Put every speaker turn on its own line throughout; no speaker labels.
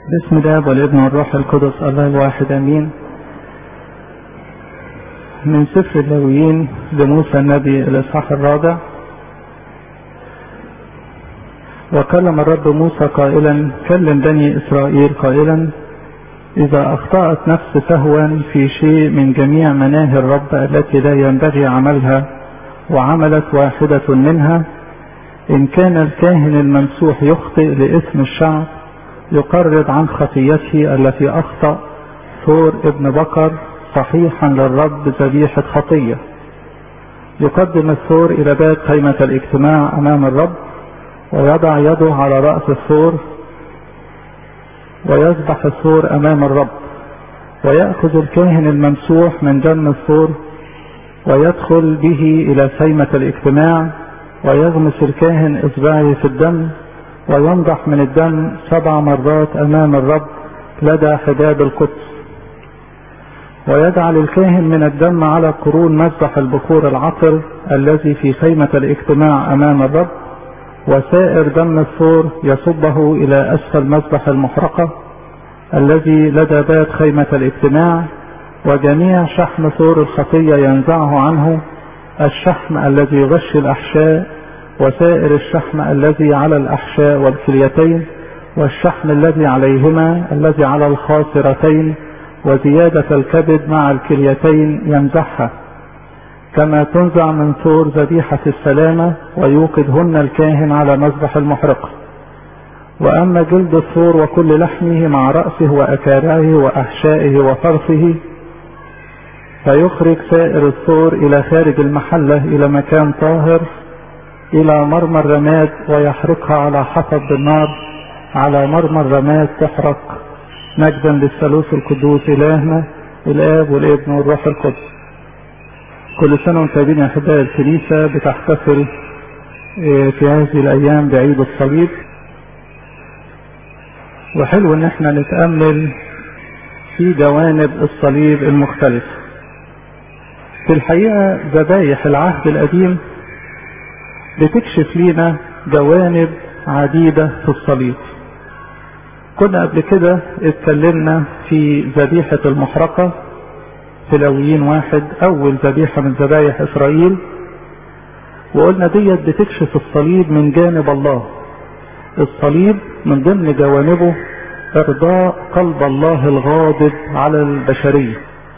بسم الله والابن والروح القدس الله الواحد امين من سفر اللاويين لموسى النبي الاصحاح الرابع وكلم الرب موسى قائلا كلم بني اسرائيل قائلا اذا اخطات نفس سهوا في شيء من جميع مناهي الرب التي لا ينبغي عملها وعملت واحده منها ان كان الكاهن الممسوح يخطئ لاسم الشعب يقرب عن خطيته التي أخطأ ثور ابن بكر صحيحا للرب ذبيحة خطية يقدم الثور إلى باب خيمة الاجتماع أمام الرب ويضع يده على رأس الثور ويذبح الثور أمام الرب ويأخذ الكاهن الممسوح من دم الثور ويدخل به إلى خيمة الاجتماع ويغمس الكاهن إصبعه في الدم وينضح من الدم سبع مرات امام الرب لدى حداد القدس ويجعل الكاهن من الدم على قرون مذبح البخور العطر الذي في خيمة الاجتماع امام الرب وسائر دم الثور يصبه الى اسفل مذبح المحرقة الذي لدى باب خيمة الاجتماع وجميع شحم ثور الخطية ينزعه عنه الشحم الذي يغشي الاحشاء وسائر الشحم الذي على الأحشاء والكليتين والشحم الذي عليهما الذي على الخاصرتين وزيادة الكبد مع الكليتين يمزحها كما تنزع من ثور ذبيحة السلامة ويوقدهن الكاهن على مذبح المحرقة وأما جلد الثور وكل لحمه مع رأسه وأكارعه وأحشائه وفرثه فيخرج سائر الثور إلى خارج المحلة إلى مكان طاهر إلى مرمى الرماد ويحرقها على حطب بالنار على مرمى الرماد تحرق مجدا للثالوث القدوس إلهنا الآب والابن والروح القدس كل سنة وانتم طيبين يا أحبائي الكنيسة بتحتفل في هذه الأيام بعيد الصليب وحلو إن احنا نتأمل في جوانب الصليب المختلفة في الحقيقة ذبايح العهد القديم بتكشف لنا جوانب عديدة في الصليب كنا قبل كده اتكلمنا في ذبيحة المحرقة في لويين واحد أول ذبيحة من ذبايح إسرائيل وقلنا ديت بتكشف الصليب من جانب الله الصليب من ضمن جوانبه إرضاء قلب الله الغاضب على البشرية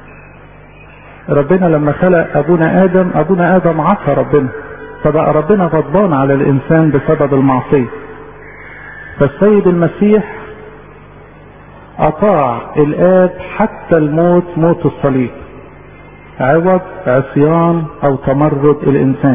ربنا لما خلق أبونا آدم أبونا آدم عصى ربنا فبقى ربنا غضبان على الانسان بسبب المعصيه فالسيد المسيح اطاع الاب حتى الموت موت الصليب عوض عصيان او تمرد الانسان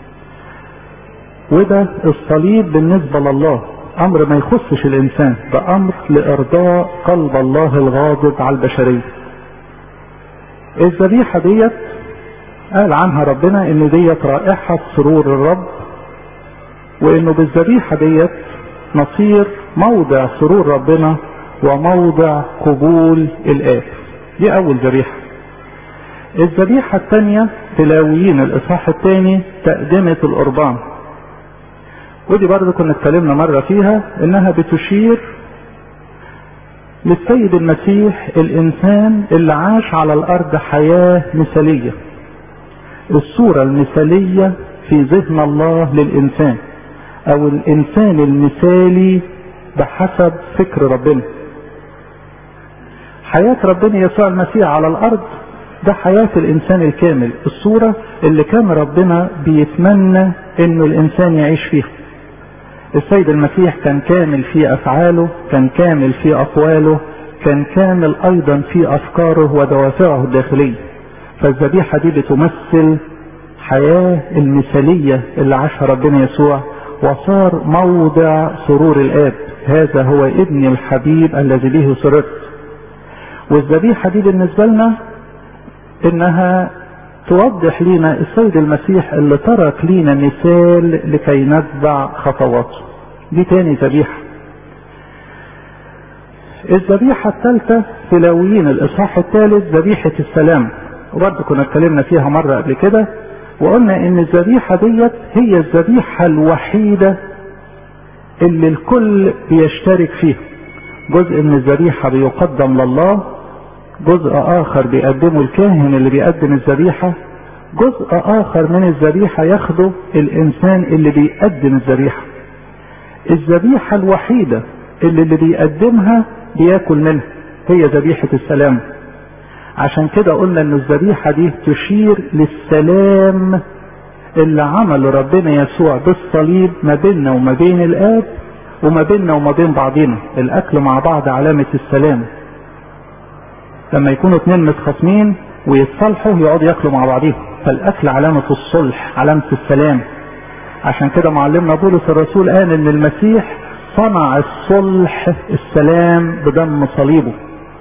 وده الصليب بالنسبه لله امر ما يخصش الانسان ده امر لارضاء قلب الله الغاضب على البشريه الذبيحه ديت قال عنها ربنا ان ديت رائحة سرور الرب وانه بالذبيحة ديت نصير موضع سرور ربنا وموضع قبول الآب دي أول ذبيحة الذبيحة الثانية تلاويين الإصحاح الثاني تقدمة القربان ودي برضه كنا اتكلمنا مرة فيها إنها بتشير للسيد المسيح الإنسان اللي عاش على الأرض حياة مثالية الصورة المثالية في ذهن الله للإنسان أو الإنسان المثالي بحسب فكر ربنا حياة ربنا يسوع المسيح على الأرض ده حياة الإنسان الكامل الصورة اللي كان ربنا بيتمنى إنه الإنسان يعيش فيها السيد المسيح كان كامل في أفعاله كان كامل في أقواله كان كامل أيضا في أفكاره ودوافعه الداخلية فالذبيحة دي بتمثل حياة المثالية اللي عاشها ربنا يسوع وصار موضع سرور الآب هذا هو ابن الحبيب الذي به سررت والذبيحة دي بالنسبة لنا انها توضح لنا السيد المسيح اللي ترك لنا مثال لكي نتبع خطواته دي تاني ذبيحة الذبيحة الثالثة في لاويين الإصحاح الثالث ذبيحة السلام وبرضه كنا اتكلمنا فيها مرة قبل كده وقلنا ان الذبيحة ديت هي الذبيحة الوحيدة اللي الكل بيشترك فيها جزء من الذبيحة بيقدم لله جزء آخر بيقدمه الكاهن اللي بيقدم الذبيحة جزء آخر من الذبيحة ياخده الإنسان اللي بيقدم الذبيحة الذبيحة الوحيدة اللي اللي بيقدمها بياكل منها هي ذبيحة السلام عشان كده قلنا ان الذبيحة دي تشير للسلام اللي عمله ربنا يسوع بالصليب ما بيننا وما بين الاب وما بيننا وما بين بعضنا الاكل مع بعض علامة السلام لما يكونوا اتنين متخاصمين ويتصالحوا يقعدوا ياكلوا مع بعضهم فالاكل علامة الصلح علامة السلام عشان كده معلمنا بولس الرسول قال ان المسيح صنع الصلح السلام بدم صليبه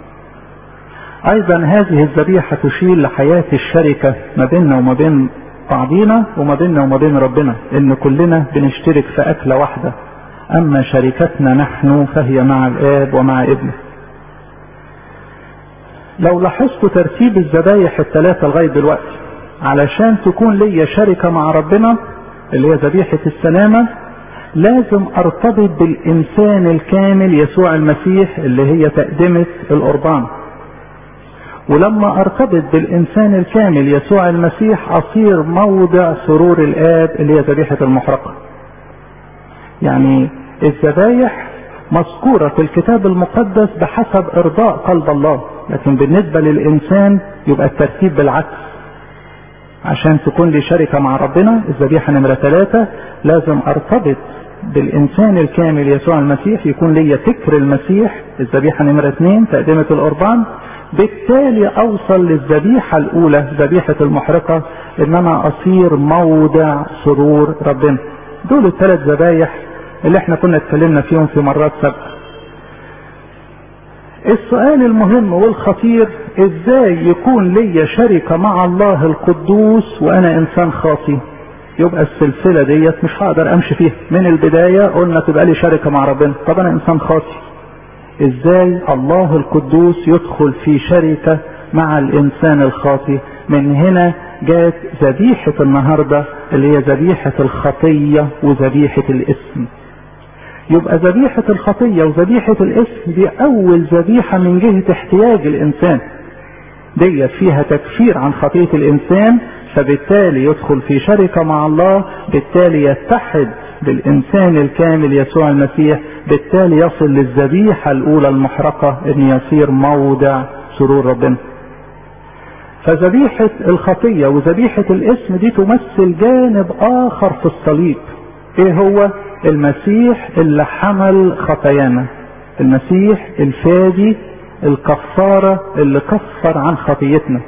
ايضا هذه الذبيحة تشير لحياة الشركة ما بيننا وما بين بعضينا وما بيننا وما بين ربنا ان كلنا بنشترك في اكلة واحدة اما شركتنا نحن فهي مع الاب ومع ابنه لو لاحظتوا ترتيب الذبايح الثلاثة لغاية دلوقتي علشان تكون ليا شركة مع ربنا اللي هي ذبيحة السلامة لازم ارتبط بالانسان الكامل يسوع المسيح اللي هي تقدمة القربان ولما ارتبط بالانسان الكامل يسوع المسيح اصير موضع سرور الاب اللي هي ذبيحة المحرقة يعني الذبايح مذكورة في الكتاب المقدس بحسب ارضاء قلب الله لكن بالنسبة للانسان يبقى الترتيب بالعكس عشان تكون لي شركة مع ربنا الذبيحة نمرة ثلاثة لازم ارتبط بالانسان الكامل يسوع المسيح يكون لي فكر المسيح الذبيحة نمرة اثنين تقدمة القربان بالتالي اوصل للذبيحة الاولى ذبيحة المحرقة ان انا اصير موضع سرور ربنا دول الثلاث ذبايح اللي احنا كنا اتكلمنا فيهم في مرات سابقة السؤال المهم والخطير ازاي يكون لي شركة مع الله القدوس وانا انسان خاطي يبقى السلسلة ديت مش هقدر امشي فيها من البداية قلنا تبقى لي شركة مع ربنا طب انا انسان خاطي ازاي الله القدوس يدخل في شركة مع الانسان الخاطي من هنا جات ذبيحة النهاردة اللي هي ذبيحة الخطية وذبيحة الاسم يبقى ذبيحة الخطية وذبيحة الاسم دي اول ذبيحة من جهة احتياج الانسان ديت فيها تكفير عن خطية الانسان فبالتالي يدخل في شركة مع الله بالتالي يتحد بالإنسان الكامل يسوع المسيح بالتالي يصل للذبيحة الأولى المحرقة أن يصير موضع سرور ربنا فذبيحة الخطية وذبيحة الاسم دي تمثل جانب آخر في الصليب إيه هو المسيح اللي حمل خطايانا المسيح الفادي الكفارة اللي كفر عن خطيتنا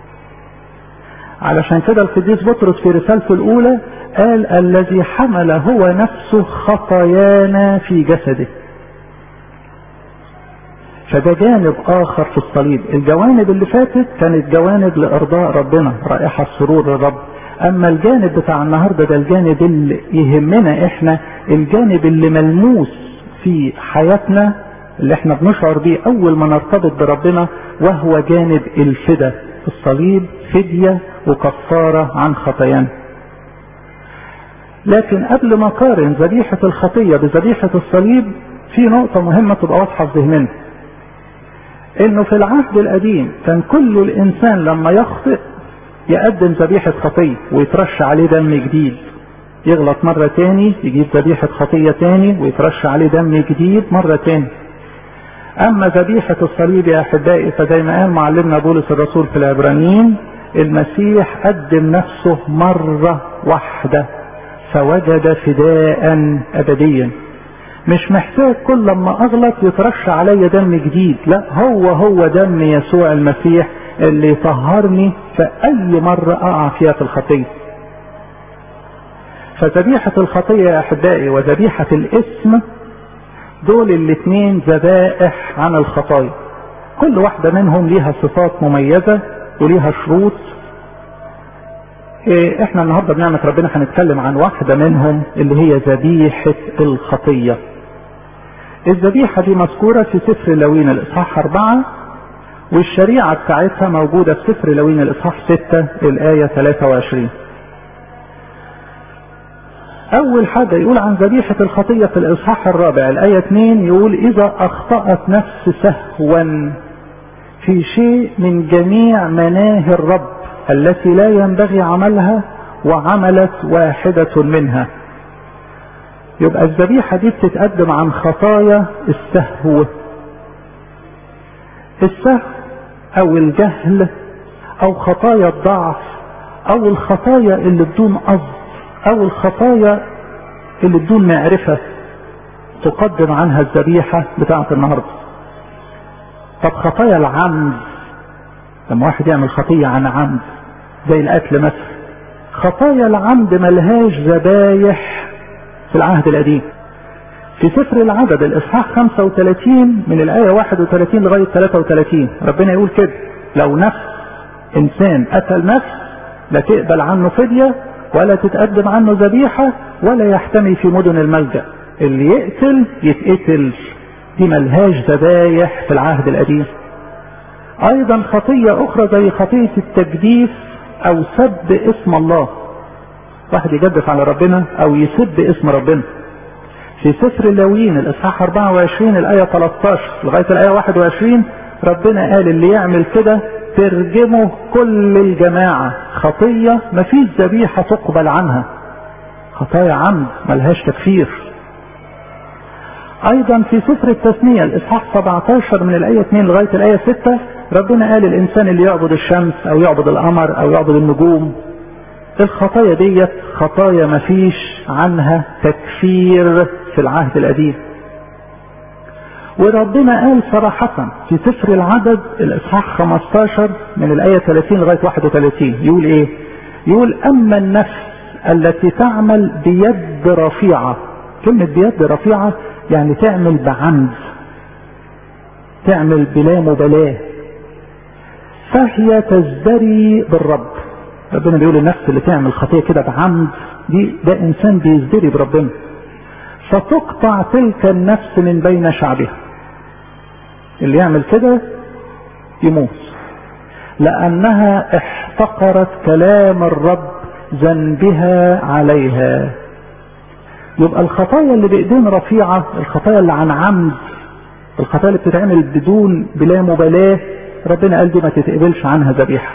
علشان كده القديس بطرس في رسالته الأولى قال الذي حمل هو نفسه خطايانا في جسده فده جانب آخر في الصليب الجوانب اللي فاتت كانت جوانب لإرضاء ربنا رائحة سرور الرب أما الجانب بتاع النهاردة ده الجانب اللي يهمنا إحنا الجانب اللي ملموس في حياتنا اللي احنا بنشعر بيه أول ما نرتبط بربنا وهو جانب الفدا في الصليب فدية وكفارة عن خطايانا لكن قبل ما اقارن ذبيحة الخطية بذبيحة الصليب في نقطة مهمة تبقى واضحة في ذهننا انه في العهد القديم كان كل الانسان لما يخطئ يقدم ذبيحة خطية ويترش عليه دم جديد يغلط مرة تاني يجيب ذبيحة خطية تاني ويترش عليه دم جديد مرة تاني اما ذبيحة الصليب يا احبائي فزي ما قال معلمنا بولس الرسول في العبرانيين المسيح قدم نفسه مرة واحدة فوجد فداء ابديا مش محتاج كل لما اغلط يترش عليا دم جديد لا هو هو دم يسوع المسيح اللي يطهرني في اي مرة اقع فيها في الخطية فذبيحة الخطية يا احبائي وذبيحة الاسم دول الاثنين ذبائح عن الخطايا كل واحدة منهم ليها صفات مميزة وليها شروط إيه احنا النهاردة بنعمة ربنا هنتكلم عن واحدة منهم اللي هي ذبيحة الخطية الذبيحة دي مذكورة في سفر لوين الإصحاح أربعة والشريعة بتاعتها موجودة في سفر لوين الإصحاح ستة الآية 23 اول حاجة يقول عن ذبيحة الخطية في الاصحاح الرابع الاية 2 يقول اذا اخطأت نفس سهوا في شيء من جميع مناهي الرب التي لا ينبغي عملها وعملت واحدة منها يبقى الذبيحة دي بتتقدم عن خطايا السهو السهو او الجهل او خطايا الضعف او الخطايا اللي بدون قصد او الخطايا اللي بدون معرفة تقدم عنها الذبيحة بتاعة النهاردة طب خطايا العمد لما واحد يعمل خطية عن عمد زي القتل مثلا خطايا العمد ملهاش ذبايح في العهد القديم في سفر العدد الاصحاح 35 من الايه 31 لغايه 33 ربنا يقول كده لو نفس انسان قتل نفس لا تقبل عنه فديه ولا تتقدم عنه ذبيحه ولا يحتمي في مدن الملجا اللي يقتل يتقتل دي ملهاش ذبايح في العهد القديم ايضا خطيه اخرى زي خطيه التجديف او سب اسم الله واحد يجدف على ربنا او يسب اسم ربنا في سفر اللاويين الاصحاح 24 الايه 13 لغايه الايه 21 ربنا قال اللي يعمل كده ترجمه كل الجماعه خطيه مفيش ذبيحه تقبل عنها خطايا عمد ملهاش تكفير ايضا في سفر التثنيه الاصحاح 17 من الايه 2 لغايه الايه 6 ربنا قال الانسان اللي يعبد الشمس او يعبد القمر او يعبد النجوم الخطايا ديت خطايا مفيش عنها تكفير في العهد القديم وربنا قال صراحة في سفر العدد الإصحاح 15 من الآية 30 لغاية 31 يقول إيه؟ يقول أما النفس التي تعمل بيد رفيعة كلمة بيد رفيعة يعني تعمل بعمد تعمل بلا مبالاة فهي تزدري بالرب ربنا بيقول النفس اللي تعمل خطيه كده بعمد دي ده انسان بيزدري بربنا فتقطع تلك النفس من بين شعبها اللي يعمل كده يموت لانها احتقرت كلام الرب ذنبها عليها يبقى الخطايا اللي بايدين رفيعه الخطايا اللي عن عمد الخطايا اللي بتتعمل بدون بلا مبالاه ربنا قال دي ما تتقبلش عنها ذبيحه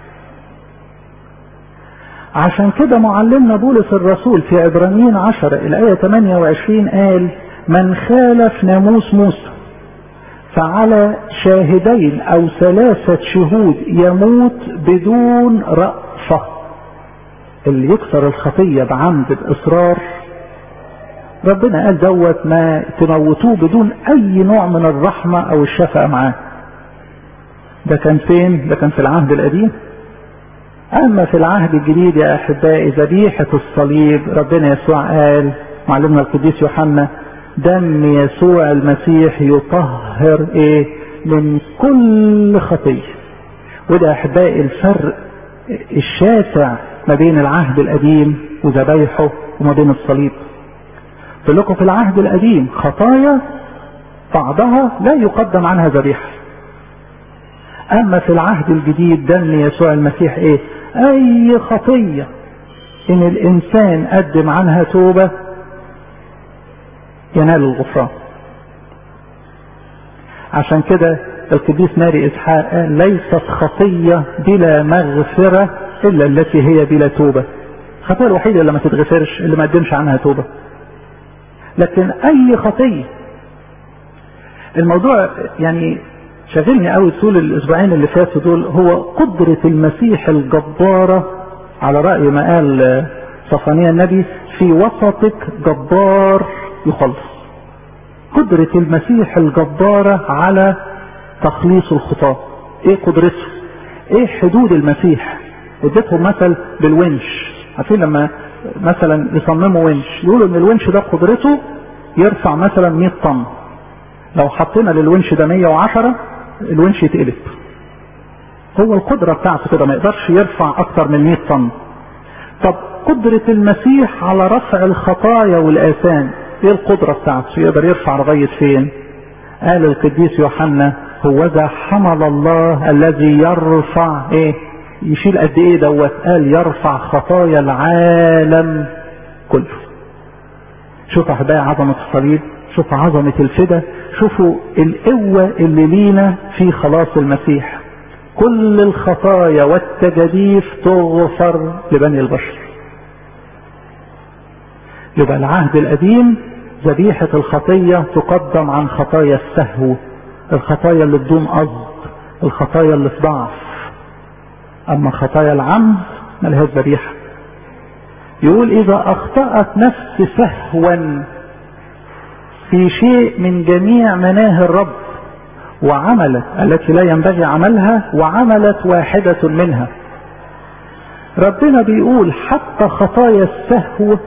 عشان كده معلمنا بولس الرسول في عبرانيين 10 الآية 28 قال من خالف ناموس موسى فعلى شاهدين أو ثلاثة شهود يموت بدون رأفة اللي يكسر الخطية بعمد بإصرار ربنا قال دوت ما تموتوه بدون أي نوع من الرحمة أو الشفقة معاه ده كان فين؟ ده كان في العهد القديم أما في العهد الجديد يا أحبائي ذبيحة الصليب ربنا يسوع قال معلمنا القديس يوحنا دم يسوع المسيح يطهر إيه من كل خطية وده أحبائي الفرق الشاسع ما بين العهد القديم وذبايحه وما بين الصليب قلت لكم في العهد القديم خطايا بعضها لا يقدم عنها ذبيحه اما في العهد الجديد دم يسوع المسيح ايه اي خطية ان الانسان قدم عنها توبة ينال الغفران عشان كده القديس ماري اسحاق قال ليست خطية بلا مغفرة الا التي هي بلا توبة الخطية الوحيدة اللي ما تتغفرش اللي ما قدمش عنها توبة لكن اي خطية الموضوع يعني شغلني قوي طول الاسبوعين اللي فاتوا دول هو قدرة المسيح الجبارة على رأي ما قال صفانيا النبي في وسطك جبار يخلص قدرة المسيح الجبارة على تخليص الخطاة ايه قدرته ايه حدود المسيح اديتهم مثل بالونش عارفين لما مثلا يصمموا ونش يقولوا ان الونش ده قدرته يرفع مثلا 100 طن لو حطينا للونش ده 110 الونش يتقلب هو القدرة بتاعته كده ما يقدرش يرفع اكتر من 100 طن طب قدرة المسيح على رفع الخطايا والآثام ايه القدرة بتاعته يقدر يرفع لغاية فين قال القديس يوحنا هو ذا حمل الله الذي يرفع ايه يشيل قد ايه دوت قال يرفع خطايا العالم كله شوفوا احبائي عظمة الصليب شوفوا عظمة الفدا شوفوا القوة اللي لينا في خلاص المسيح كل الخطايا والتجاديف تغفر لبني البشر يبقى العهد القديم ذبيحة الخطية تقدم عن خطايا السهو الخطايا اللي بدون قصد الخطايا اللي في ضعف اما خطايا العمد ملهاش ذبيحة يقول اذا اخطأت نفس سهوا في شيء من جميع مناهي الرب وعملت التي لا ينبغي عملها وعملت واحدة منها ربنا بيقول حتى خطايا السهو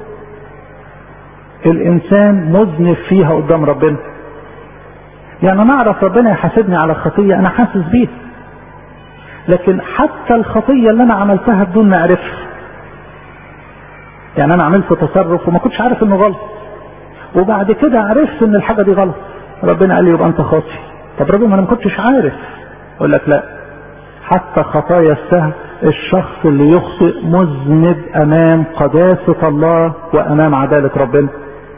الانسان مذنب فيها قدام ربنا يعني انا اعرف ربنا يحاسبني على خطيه انا حاسس بيها لكن حتى الخطيه اللي انا عملتها بدون معرفه يعني انا عملت تصرف وما كنتش عارف انه غلط وبعد كده عرفت ان الحاجه دي غلط ربنا قال لي يبقى انت خاطي طب ربنا انا ما كنتش عارف اقول لك لا حتى خطايا السهو الشخص اللي يخطئ مذنب امام قداسه الله وامام عداله ربنا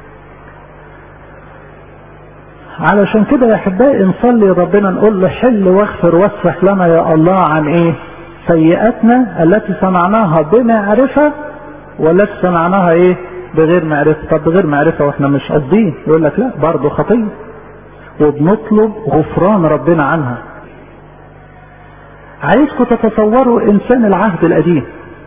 علشان كده يا احبائي نصلي ربنا نقول له حل واغفر واصفح لنا يا الله عن ايه سيئاتنا التي صنعناها بمعرفة والتي صنعناها ايه بغير معرفة طب بغير معرفة واحنا مش قاصدين يقول لك لا برضه خطية وبنطلب غفران ربنا عنها عايزكم تتصوروا انسان العهد القديم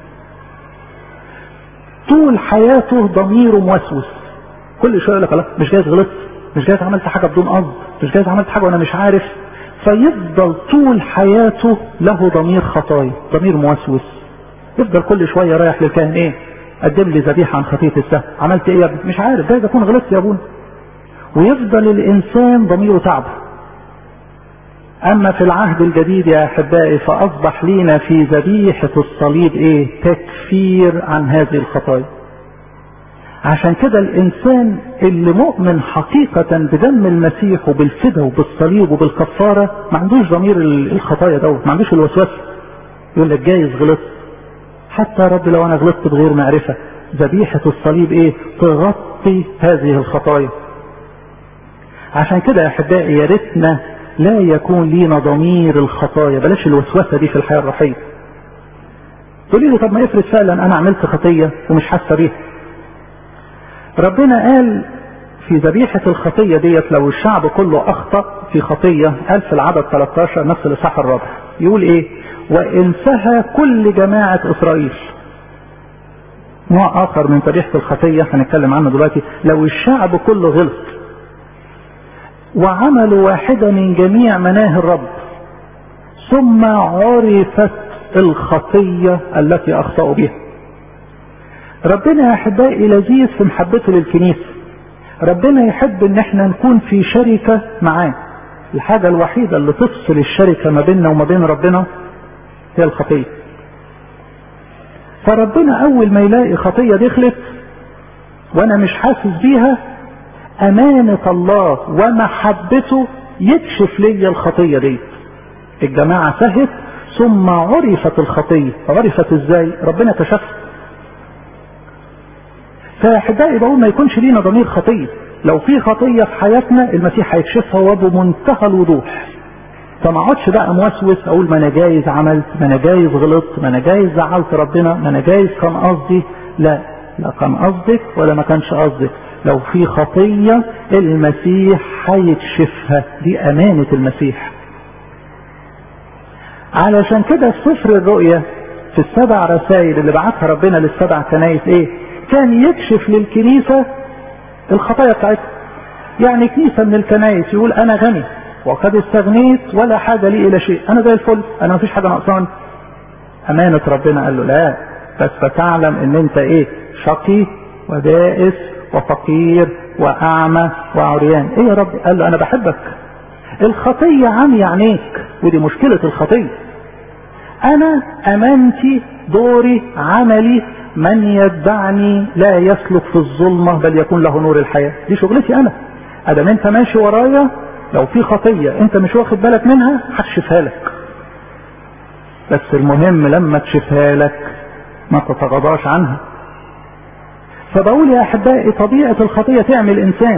طول حياته ضميره موسوس كل شويه يقول لك لا مش جايز غلطت مش جايز عملت حاجه بدون قصد مش جايز عملت حاجه وانا مش عارف فيفضل طول حياته له ضمير خطايا ضمير موسوس يفضل كل شويه رايح للكاهن ايه قدم لي ذبيحه عن خطيه السهو عملت ايه يا ابني مش عارف جايز اكون غلطت يا ابونا ويفضل الانسان ضميره تعبه اما في العهد الجديد يا احبائي فاصبح لينا في ذبيحه الصليب ايه تكفير عن هذه الخطايا عشان كده الانسان اللي مؤمن حقيقة بدم المسيح وبالفدا وبالصليب وبالكفارة ما عندوش ضمير الخطايا دوت ما عندوش الوسواس يقول لك جايز غلطت حتى يا رب لو انا غلطت بغير معرفة ذبيحة الصليب ايه تغطي هذه الخطايا عشان كده يا احبائي يا ريتنا لا يكون لينا ضمير الخطايا بلاش الوسوسة دي في الحياة الروحية تقولي لي طب ما افرض فعلا انا عملت خطية ومش حاسة بيها ربنا قال في ذبيحة الخطية ديت لو الشعب كله أخطأ في خطية قال في العدد 13 نفس الإصحاح الرابع يقول إيه؟ وإن سهى كل جماعة إسرائيل نوع آخر من ذبيحة الخطية هنتكلم عنه دلوقتي لو الشعب كله غلط وعملوا واحدة من جميع مناهي الرب ثم عرفت الخطية التي أخطأوا بها ربنا يا احبائي لذيذ في محبته للكنيسه ربنا يحب ان احنا نكون في شركه معاه الحاجه الوحيده اللي تفصل الشركه ما بيننا وما بين ربنا هي الخطيه فربنا اول ما يلاقي خطيه دخلت وانا مش حاسس بيها امانه الله ومحبته يكشف لي الخطيه دي الجماعه سهت ثم عرفت الخطيه عرفت ازاي ربنا كشفها فاحبائي بقول ما يكونش لينا ضمير خطيه لو في خطيه في حياتنا المسيح هيكشفها وبمنتهى الوضوح فما اقعدش بقى موسوس اقول ما انا جايز عملت ما انا جايز غلطت ما انا جايز زعلت ربنا ما انا جايز كان قصدي لا لا كان قصدك ولا ما كانش قصدك لو في خطيه المسيح هيكشفها دي امانه المسيح علشان كده في سفر الرؤيا في السبع رسائل اللي بعتها ربنا للسبع كنايس ايه كان يكشف للكنيسة الخطايا بتاعتها يعني كنيسة من الكنائس يقول أنا غني وقد استغنيت ولا حاجة لي إلى شيء أنا زي الفل أنا مفيش حاجة ناقصاني أمانة ربنا قال له لا بس فتعلم إن أنت إيه شقي وبائس وفقير وأعمى وعريان إيه يا رب قال له أنا بحبك الخطية عمي عينيك ودي مشكلة الخطية أنا أمانتي دوري عملي من يتبعني لا يسلك في الظلمة بل يكون له نور الحياة دي شغلتي أنا أدام أنت ماشي ورايا لو في خطية أنت مش واخد بالك منها هكشفها لك بس المهم لما تشوفها لك ما تتغاضاش عنها فبقول يا احبائي طبيعة الخطية تعمل انسان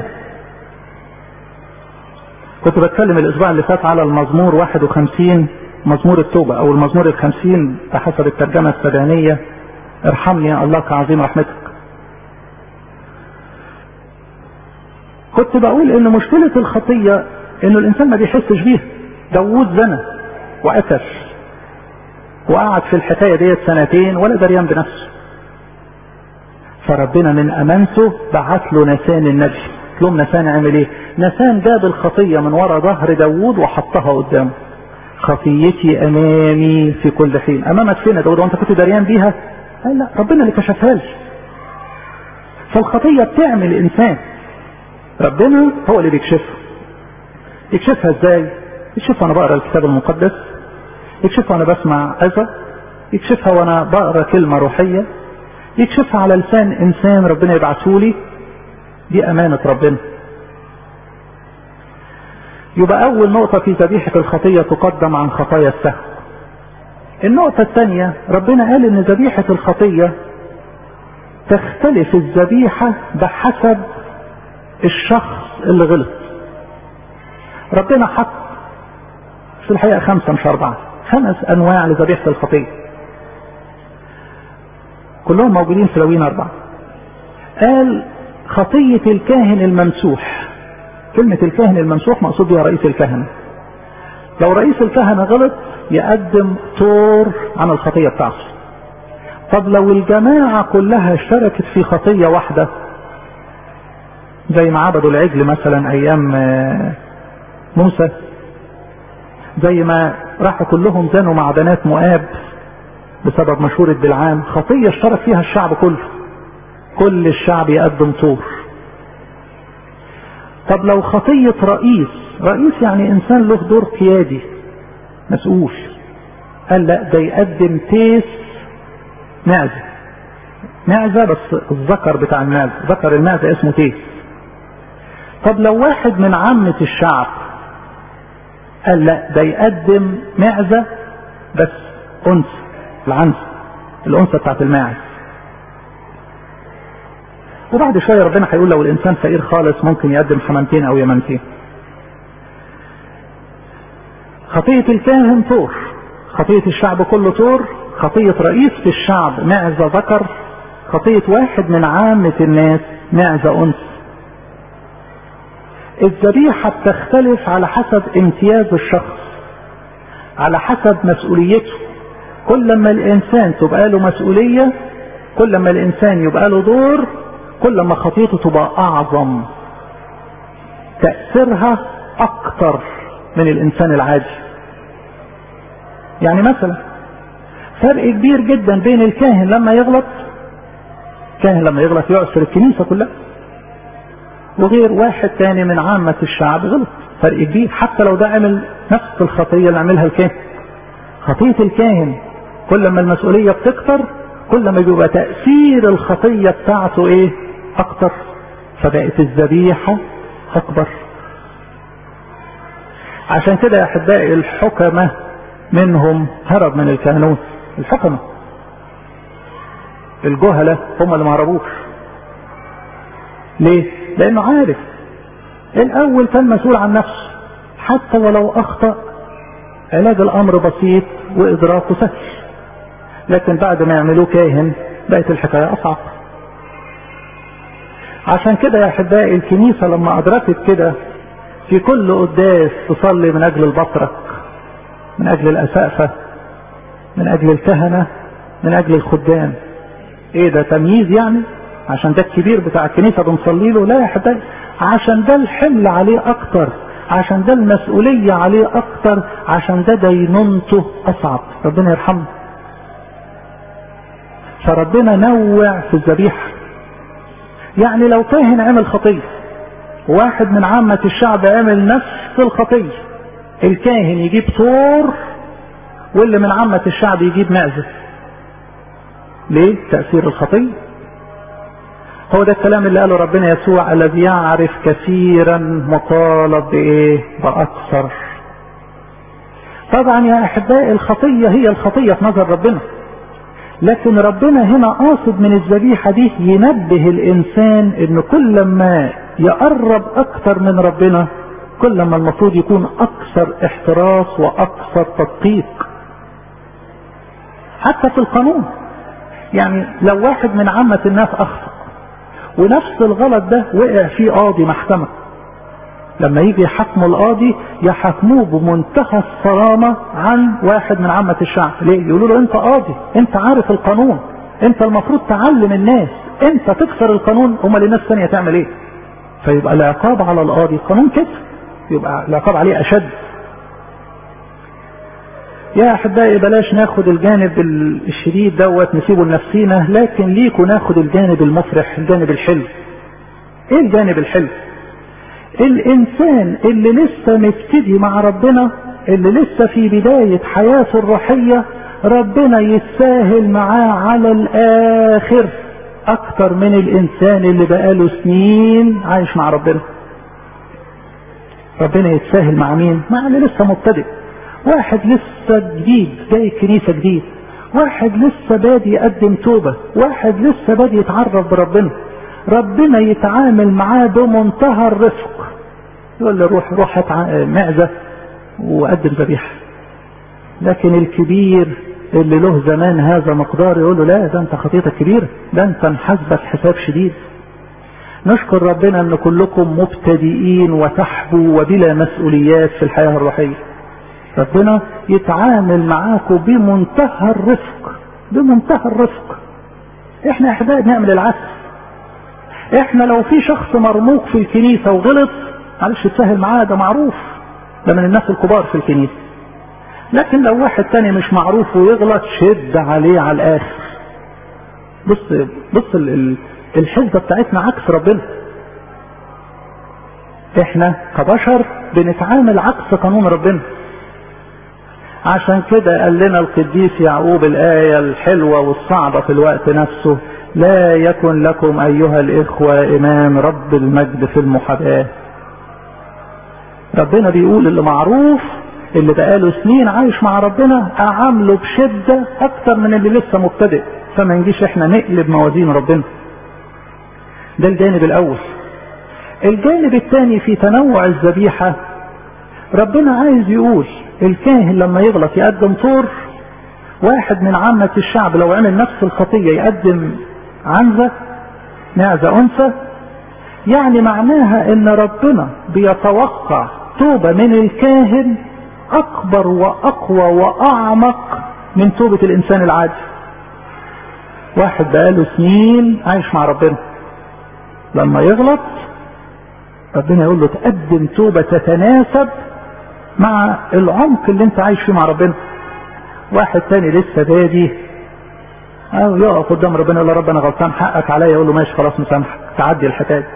كنت بتكلم الاسبوع اللي فات على المزمور 51 مزمور التوبة او المزمور الخمسين بحسب الترجمة السبعينية ارحمني يا الله كعظيم رحمتك كنت بقول ان مشكلة الخطية انه الانسان ما بيحسش بيها داوود زنى وقتل وقعد في الحكاية ديت سنتين ولا دريان بنفسه فربنا من امانته بعت له نسان النبي لهم نسان عمل ايه نسان جاب الخطية من ورا ظهر داوود وحطها قدامه خطيتي امامي في كل حين امامك فين يا داود وانت كنت دريان بيها قال لا ربنا اللي كشفها لي فالخطية بتعمل انسان ربنا هو اللي بيكشفها يكشفها ازاي يكشفها وانا بقرا الكتاب المقدس يكشفها وانا بسمع اذى يكشفها وانا بقرا كلمة روحية يكشفها على لسان انسان ربنا يبعته لي دي امانة ربنا يبقى اول نقطة في ذبيحة الخطية تقدم عن خطايا السهو النقطة الثانية ربنا قال ان ذبيحة الخطية تختلف الذبيحة بحسب الشخص اللي غلط ربنا حط في الحقيقة خمسة مش أربعة خمس أنواع لذبيحة الخطية كلهم موجودين في لوين أربعة قال خطية الكاهن الممسوح كلمة الكاهن الممسوح مقصود بها رئيس الكهنة لو رئيس الكهنة غلط يقدم طور عن الخطية بتاعته طب لو الجماعة كلها اشتركت في خطية واحدة زي ما عبدوا العجل مثلا ايام موسى زي ما راحوا كلهم زنوا مع بنات مؤاب بسبب مشورة بلعام خطية اشترك فيها الشعب كله كل الشعب يقدم طور طب لو خطية رئيس رئيس يعني انسان له دور قيادي مسؤول قال لا ده يقدم تيس معزة معزة بس الذكر بتاع المعزة ذكر المعزة اسمه تيس طب لو واحد من عامة الشعب قال لا ده يقدم معزة بس أنثى العنز الأنثى بتاعت الماعز وبعد شوية ربنا هيقول لو الإنسان فقير خالص ممكن يقدم حمامتين أو يمامتين خطية الكاهن طور خطية الشعب كله طور خطية رئيس في الشعب معزة ذكر خطية واحد من عامة الناس معزة أنثى الذبيحة بتختلف على حسب امتياز الشخص على حسب مسؤوليته كل ما الإنسان تبقى له مسؤولية كل ما الإنسان يبقى له دور كل ما خطيته تبقى أعظم تأثيرها أكتر من الإنسان العادي يعني مثلا فرق كبير جدا بين الكاهن لما يغلط كاهن لما يغلط يعسر الكنيسة كلها وغير واحد تاني من عامة الشعب غلط فرق كبير حتى لو ده عمل نفس الخطية اللي عملها الكاهن خطية الكاهن كل ما المسؤولية بتكتر كل ما بيبقى تأثير الخطية بتاعته ايه اكتر فبقت الذبيحة اكبر عشان كده يا احبائي الحكمة منهم هرب من الكهنوت الحكمة الجهلة هم اللي ما هربوش ليه لانه عارف الاول كان مسؤول عن نفسه حتى ولو اخطأ علاج الامر بسيط وادراكه سهل لكن بعد ما يعملوه كاهن بقت الحكاية اصعب عشان كده يا احبائي الكنيسة لما ادركت كده في كل قداس تصلي من اجل البطرك من اجل الاسقفة من اجل الكهنة من اجل الخدام ايه ده تمييز يعني عشان ده الكبير بتاع الكنيسة بنصلي له لا يا حبايبي عشان ده الحمل عليه اكتر عشان ده المسؤولية عليه اكتر عشان ده دينونته اصعب ربنا يرحمه فربنا نوع في الذبيحة يعني لو كاهن عمل خطية واحد من عامة الشعب عمل نفس الخطية الكاهن يجيب طور واللي من عامة الشعب يجيب معزة ليه تأثير الخطية هو ده الكلام اللي قاله ربنا يسوع الذي يعرف كثيرا مطالب بايه باكثر طبعا يا احبائي الخطية هي الخطية في نظر ربنا لكن ربنا هنا قاصد من الذبيحة دي ينبه الإنسان إن كل ما يقرب أكتر من ربنا كل ما المفروض يكون أكثر احتراس وأكثر تدقيق حتى في القانون يعني لو واحد من عامة الناس أخطأ ونفس الغلط ده وقع فيه قاضي محكمة لما يجي يحكموا القاضي يحكموه بمنتهى الصرامة عن واحد من عامة الشعب ليه يقولوا له انت قاضي انت عارف القانون انت المفروض تعلم الناس انت تكسر القانون امال الناس الثانيه تعمل ايه فيبقى العقاب على القاضي القانون كده يبقى العقاب عليه اشد يا احبائي بلاش ناخد الجانب الشديد دوت نسيبه لنفسينا لكن ليكوا ناخد الجانب المفرح الجانب الحلو ايه الجانب الحلو الانسان اللي لسه مبتدي مع ربنا اللي لسه في بداية حياته الروحية ربنا يتساهل معاه على الاخر اكتر من الانسان اللي بقاله سنين عايش مع ربنا ربنا يتساهل مع مين مع اللي لسه مبتدئ واحد لسه جديد جاي كنيسة جديد واحد لسه بادي يقدم توبة واحد لسه بادي يتعرف بربنا ربنا يتعامل معاه بمنتهى الرفق يقول له روح روح هات معزة وقدم ذبيحة لكن الكبير اللي له زمان هذا مقدار يقول له لا ده انت خطيتك كبيرة ده انت محاسبك حساب شديد نشكر ربنا ان كلكم مبتدئين وتحبوا وبلا مسؤوليات في الحياة الروحية ربنا يتعامل معاكم بمنتهى الرفق بمنتهى الرفق احنا احبائي بنعمل العكس احنا لو في شخص مرموق في الكنيسة وغلط معلش يتسهل معاه ده معروف ده من الناس الكبار في الكنيسة لكن لو واحد تاني مش معروف ويغلط شد عليه على الاخر بص بص الحسبة بتاعتنا عكس ربنا احنا كبشر بنتعامل عكس قانون ربنا عشان كده قال لنا القديس يعقوب الآية الحلوة والصعبة في الوقت نفسه لا يكن لكم أيها الإخوة إمام رب المجد في المحاباة ربنا بيقول اللي معروف اللي بقاله سنين عايش مع ربنا أعامله بشدة أكتر من اللي لسه مبتدئ فما نجيش احنا نقلب موازين ربنا ده الجانب الأول الجانب الثاني في تنوع الذبيحة ربنا عايز يقول الكاهن لما يغلط يقدم طور واحد من عامة الشعب لو عمل نفس الخطية يقدم عنزة معزة أنثى يعني معناها ان ربنا بيتوقع توبة من الكاهن اكبر واقوى واعمق من توبة الانسان العادي واحد بقاله سنين عايش مع ربنا لما يغلط ربنا يقول له تقدم توبة تتناسب مع العمق اللي انت عايش فيه مع ربنا واحد تاني لسه بادي او يقف قدام ربنا يقول له رب انا غلطان حقك عليا يقول له ماشي خلاص مسامحك تعدي الحكايه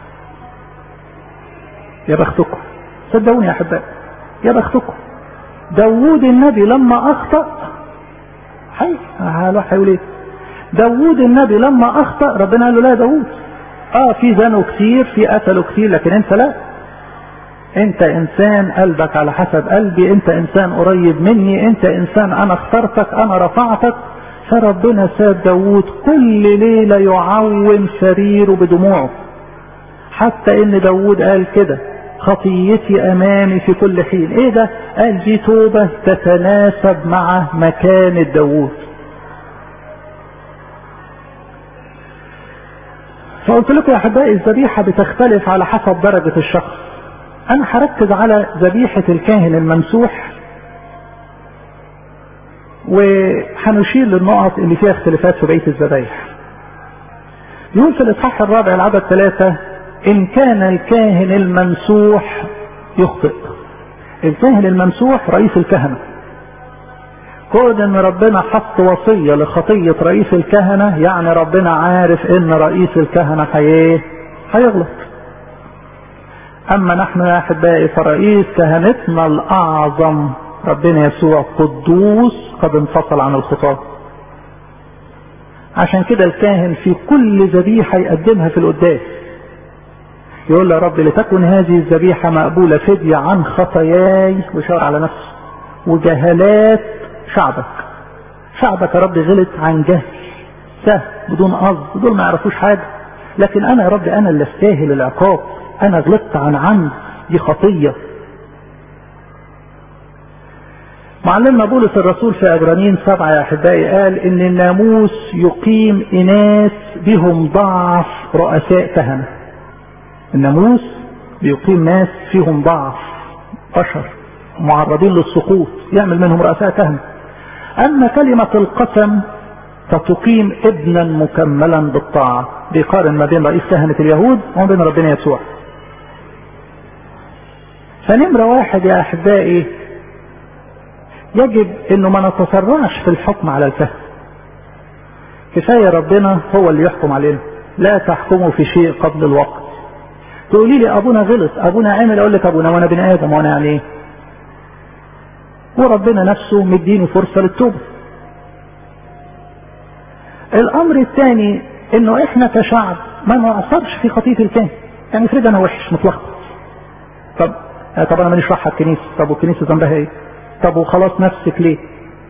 يا بختكم صدقوني يا احبائي يا بختكم داوود النبي لما اخطا حي هيقول ايه داوود النبي لما اخطا ربنا قال له لا داوود اه في زنوا كتير في قتلوا كتير لكن انت لا انت انسان قلبك على حسب قلبي انت انسان قريب مني انت انسان انا اخترتك انا رفعتك فربنا ساب داوود كل ليلة يعوم سريره بدموعه حتى ان داوود قال كده خطيتي امامي في كل حين ايه ده قال دي توبة تتناسب مع مكانة داوود فقلت لكم يا احبائي الذبيحة بتختلف على حسب درجة الشخص انا هركز على ذبيحة الكاهن الممسوح وهنشير للنقط اللي فيها اختلافات في بقية الذبايح يقول في الاصحاح الرابع العدد ثلاثة ان كان الكاهن الممسوح يخطئ الكاهن الممسوح رئيس الكهنة كون ان ربنا حط وصية لخطية رئيس الكهنة يعني ربنا عارف ان رئيس الكهنة هيه هيغلط اما نحن يا احبائي فرئيس كهنتنا الاعظم ربنا يسوع قدوس قد انفصل عن الخطاة عشان كده الكاهن في كل ذبيحة يقدمها في القداس يقول له يا رب لتكن هذه الذبيحة مقبولة فدية عن خطاياي وشار على نفسه وجهالات شعبك شعبك يا رب غلط عن جهل سهل بدون قصد دول ما يعرفوش حاجة لكن انا يا رب انا اللي استاهل العقاب انا غلطت عن عمد دي خطية معلمنا بولس الرسول في عبرانيين سبعة يا احبائي قال ان الناموس يقيم اناس بهم ضعف رؤساء كهنة الناموس بيقيم ناس فيهم ضعف بشر معرضين للسقوط يعمل منهم رؤساء كهنة اما كلمة القسم فتقيم ابنا مكملا بالطاعة بيقارن ما بين رئيس كهنة اليهود وما بين ربنا يسوع فنمرة واحد يا احبائي يجب انه ما نتسرعش في الحكم على الكهنة كفاية ربنا هو اللي يحكم علينا لا تحكموا في شيء قبل الوقت تقولي لي ابونا غلط ابونا عمل اقول لك ابونا وانا بني ادم وانا يعني ايه وربنا نفسه مديني فرصة للتوبة الامر الثاني انه احنا كشعب ما نعصرش في خطية الكاهن يعني افرض انا وحش متلخبط طب طب انا ماليش راحة الكنيسة طب والكنيسة ذنبها ايه طب وخلاص نفسك ليه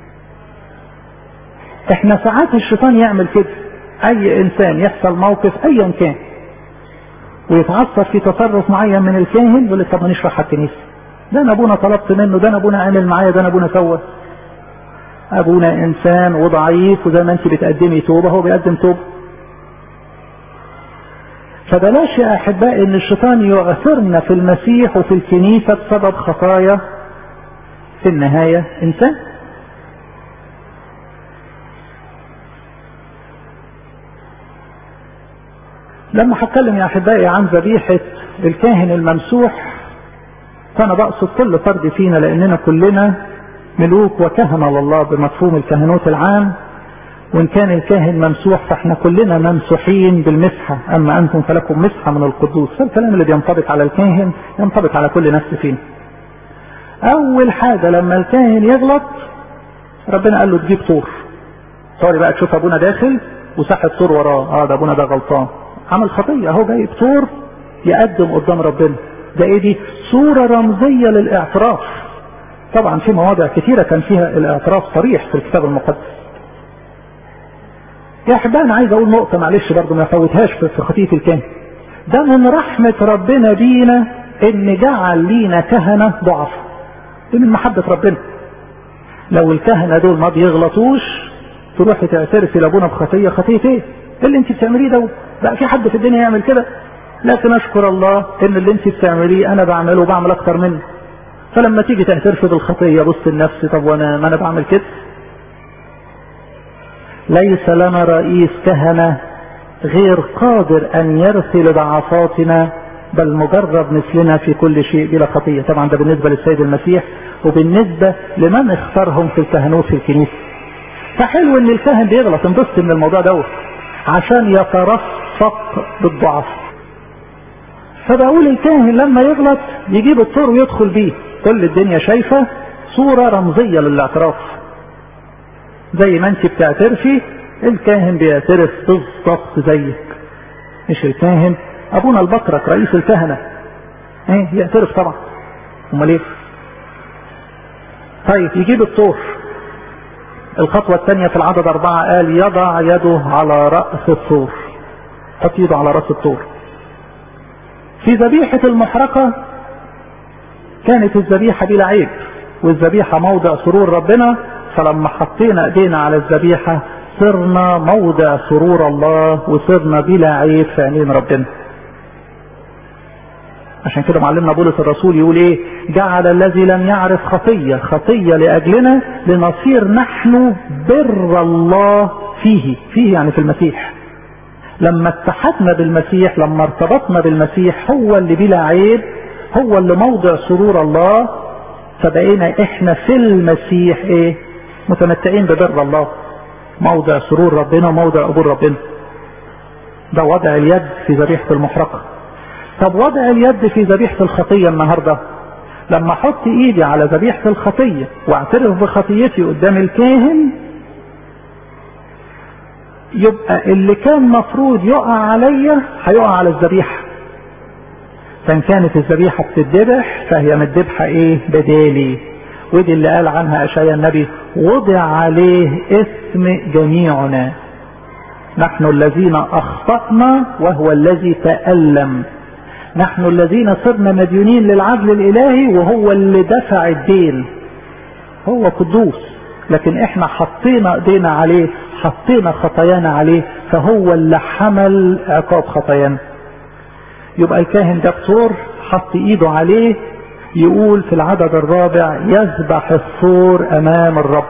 احنا ساعات الشيطان يعمل كده اي انسان يحصل موقف ايا كان ويتعثر في تصرف معين من الكاهن يقول لك طب مانيش رايح الكنيسه ده انا ابونا طلبت منه ده انا ابونا عمل معايا ده انا ابونا سوى ابونا انسان وضعيف وزي ما انت بتقدمي توبه هو بيقدم توبه فبلاش يا احبائي ان الشيطان يعثرنا في المسيح وفي الكنيسه بسبب خطايا في النهايه انسان لما هتكلم يا احبائي عن ذبيحه الكاهن الممسوح فانا بقصد كل فرد فينا لاننا كلنا ملوك وكهنه لله بمفهوم الكهنوت العام وان كان الكاهن ممسوح فاحنا كلنا ممسوحين بالمسحه اما انتم فلكم مسحه من القدوس فالكلام اللي بينطبق على الكاهن ينطبق على كل نفس فينا اول حاجه لما الكاهن يغلط ربنا قال له تجيب طور طوري بقى تشوف ابونا داخل وسحب طور وراه اه ده ابونا ده غلطان عمل خطيه اهو جايب طور يقدم قدام ربنا ده ايه دي صورة رمزية للاعتراف طبعا في مواضع كثيرة كان فيها الاعتراف صريح في الكتاب المقدس يا احبائي انا عايز اقول نقطة معلش برضه ما افوتهاش في خطية الكاهن ده من رحمة ربنا بينا ان جعل لينا كهنة ضعف دي من محبة ربنا لو الكهنة دول ما بيغلطوش تروحي تعترفي لابونا بخطية خطية ايه اللي انت بتعمليه ده بقى في حد في الدنيا يعمل كده لكن اشكر الله ان اللي انت بتعمليه انا بعمله وبعمل اكتر منه فلما تيجي تعترفي بالخطية بص لنفسي طب وانا ما انا بعمل كده ليس لنا رئيس كهنة غير قادر ان يرثي لضعفاتنا بل مجرب مثلنا في كل شيء بلا خطية طبعا ده بالنسبة للسيد المسيح وبالنسبة لمن اختارهم في الكهنوت في الكنيسة فحلو ان الكاهن بيغلط انبسط من الموضوع دوت عشان يترفق بالضعف فبقول الكاهن لما يغلط يجيب الطور ويدخل بيه كل الدنيا شايفة صورة رمزية للاعتراف زي ما انت بتعترفي الكاهن بيعترف بالظبط زيك مش الكاهن ابونا البطرك رئيس الكهنة ايه يعترف طبعا امال ايه طيب يجيب الطور الخطوة الثانية في العدد أربعة قال يضع يده على رأس الطور حط يده على رأس الطور في ذبيحة المحرقة كانت الذبيحة بلا عيب والذبيحة موضع سرور ربنا فلما حطينا ايدينا على الذبيحة صرنا موضع سرور الله وصرنا بلا عيب في عينين ربنا عشان كده معلمنا بولس الرسول يقول ايه جعل الذي لم يعرف خطية خطية لأجلنا لنصير نحن بر الله فيه فيه يعني في المسيح لما اتحدنا بالمسيح لما ارتبطنا بالمسيح هو اللي بلا عيب هو اللي موضع سرور الله فبقينا احنا في المسيح ايه متمتعين ببر الله موضع سرور ربنا وموضع قبول ربنا ده وضع اليد في ذبيحة المحرقة طب وضع اليد في ذبيحة الخطية النهاردة لما احط ايدي على ذبيحة الخطية واعترف بخطيتي قدام الكاهن يبقى اللي كان مفروض يقع عليا هيقع على الذبيحة فان كانت الذبيحة بتتذبح فهي متذبحة ايه بدالي ودي اللي قال عنها اشعيا النبي وضع عليه اسم جميعنا نحن الذين اخطأنا وهو الذي تألم نحن الذين صرنا مديونين للعدل الالهي وهو اللي دفع الدين هو قدوس لكن احنا حطينا ايدينا عليه حطينا خطايانا عليه فهو اللي حمل عقاب خطايانا يبقى الكاهن ده بثور حط ايده عليه يقول في العدد الرابع يذبح الثور امام الرب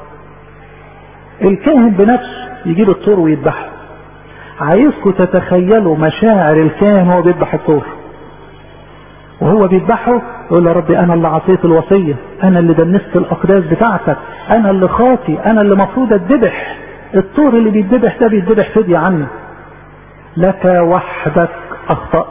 الكاهن بنفسه يجيب الثور ويذبحه عايزكم تتخيلوا مشاعر الكاهن وهو بيذبح الثور وهو بيذبحه يقول يا ربي انا اللي عصيت الوصيه انا اللي دنست الاقداس بتاعتك انا اللي خاطي انا اللي مفروض اتذبح الطور اللي بيتذبح ده بيتذبح فدية عني لك وحدك اخطأت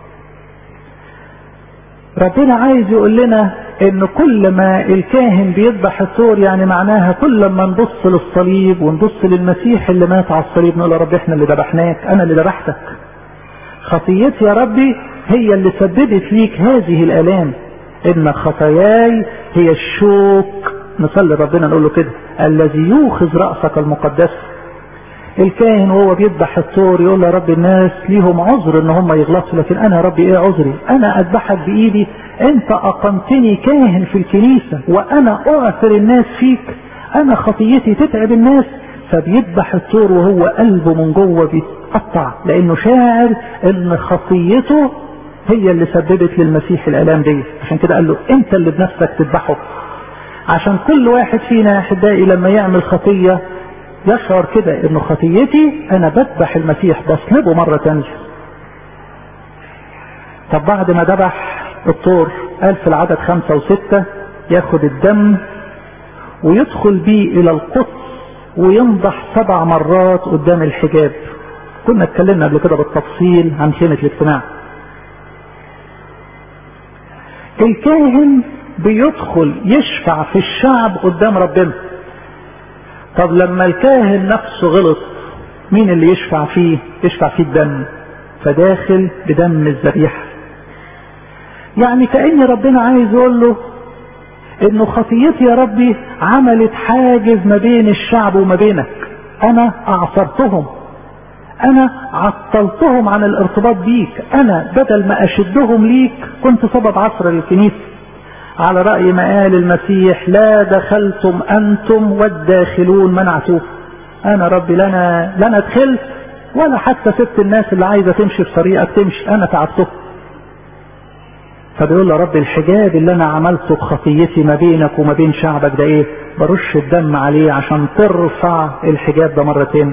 ربنا عايز يقول لنا ان كل ما الكاهن بيذبح الثور يعني معناها كل ما نبص للصليب ونبص للمسيح اللي مات على الصليب نقول يا رب احنا اللي ذبحناك انا اللي ذبحتك خطيتي يا ربي هي اللي سببت ليك هذه الالام ان خطاياي هي الشوك نصلي ربنا نقول له كده الذي يوخذ رأسك المقدس الكاهن وهو بيذبح الثور يقول يا رب الناس ليهم عذر ان هم يغلطوا لكن انا يا رب ايه عذري انا اذبحك بايدي انت اقمتني كاهن في الكنيسة وانا اعثر الناس فيك انا خطيتي تتعب الناس فبيذبح الثور وهو قلبه من جوه بيتقطع لانه شاعر ان خطيته هي اللي سببت للمسيح الالام دي عشان كده قال له انت اللي بنفسك تذبحه عشان كل واحد فينا يا احبائي لما يعمل خطيه يشعر كده انه خطيتي انا بذبح المسيح بصلبه مرة تانية طب بعد ما ذبح الطور قال في العدد خمسة وستة ياخد الدم ويدخل بيه الى القدس وينضح سبع مرات قدام الحجاب كنا اتكلمنا قبل كده بالتفصيل عن خيمة الاجتماع الكاهن بيدخل يشفع في الشعب قدام ربنا طب لما الكاهن نفسه غلط مين اللي يشفع فيه يشفع فيه الدم فداخل بدم الذبيحة يعني كأن ربنا عايز يقول له انه خطيتي يا ربي عملت حاجز ما بين الشعب وما بينك انا اعصرتهم انا عطلتهم عن الارتباط بيك انا بدل ما اشدهم ليك كنت سبب عصر للكنيسه على رأي ما قال المسيح لا دخلتم أنتم والداخلون منعتوه أنا ربي لنا لنا دخلت ولا حتى سبت الناس اللي عايزة تمشي في طريقك تمشي أنا تعبته فبيقول له رب الحجاب اللي أنا عملته بخطيتي ما بينك وما بين شعبك ده إيه برش الدم عليه عشان ترفع الحجاب ده مرتين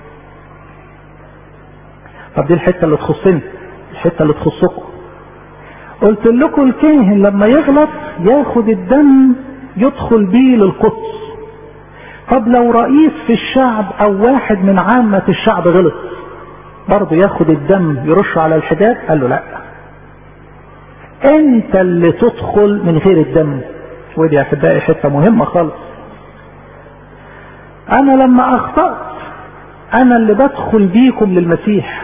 طب دي الحتة اللي تخصني الحتة اللي تخصكم قلت لكم الكاهن لما يغلط ياخد الدم يدخل بيه للقدس طب لو رئيس في الشعب او واحد من عامة الشعب غلط برضه ياخد الدم يرش على الحجاب قال له لا انت اللي تدخل من غير الدم ودي يا احبائي حته مهمه خالص انا لما اخطات انا اللي بدخل بيكم للمسيح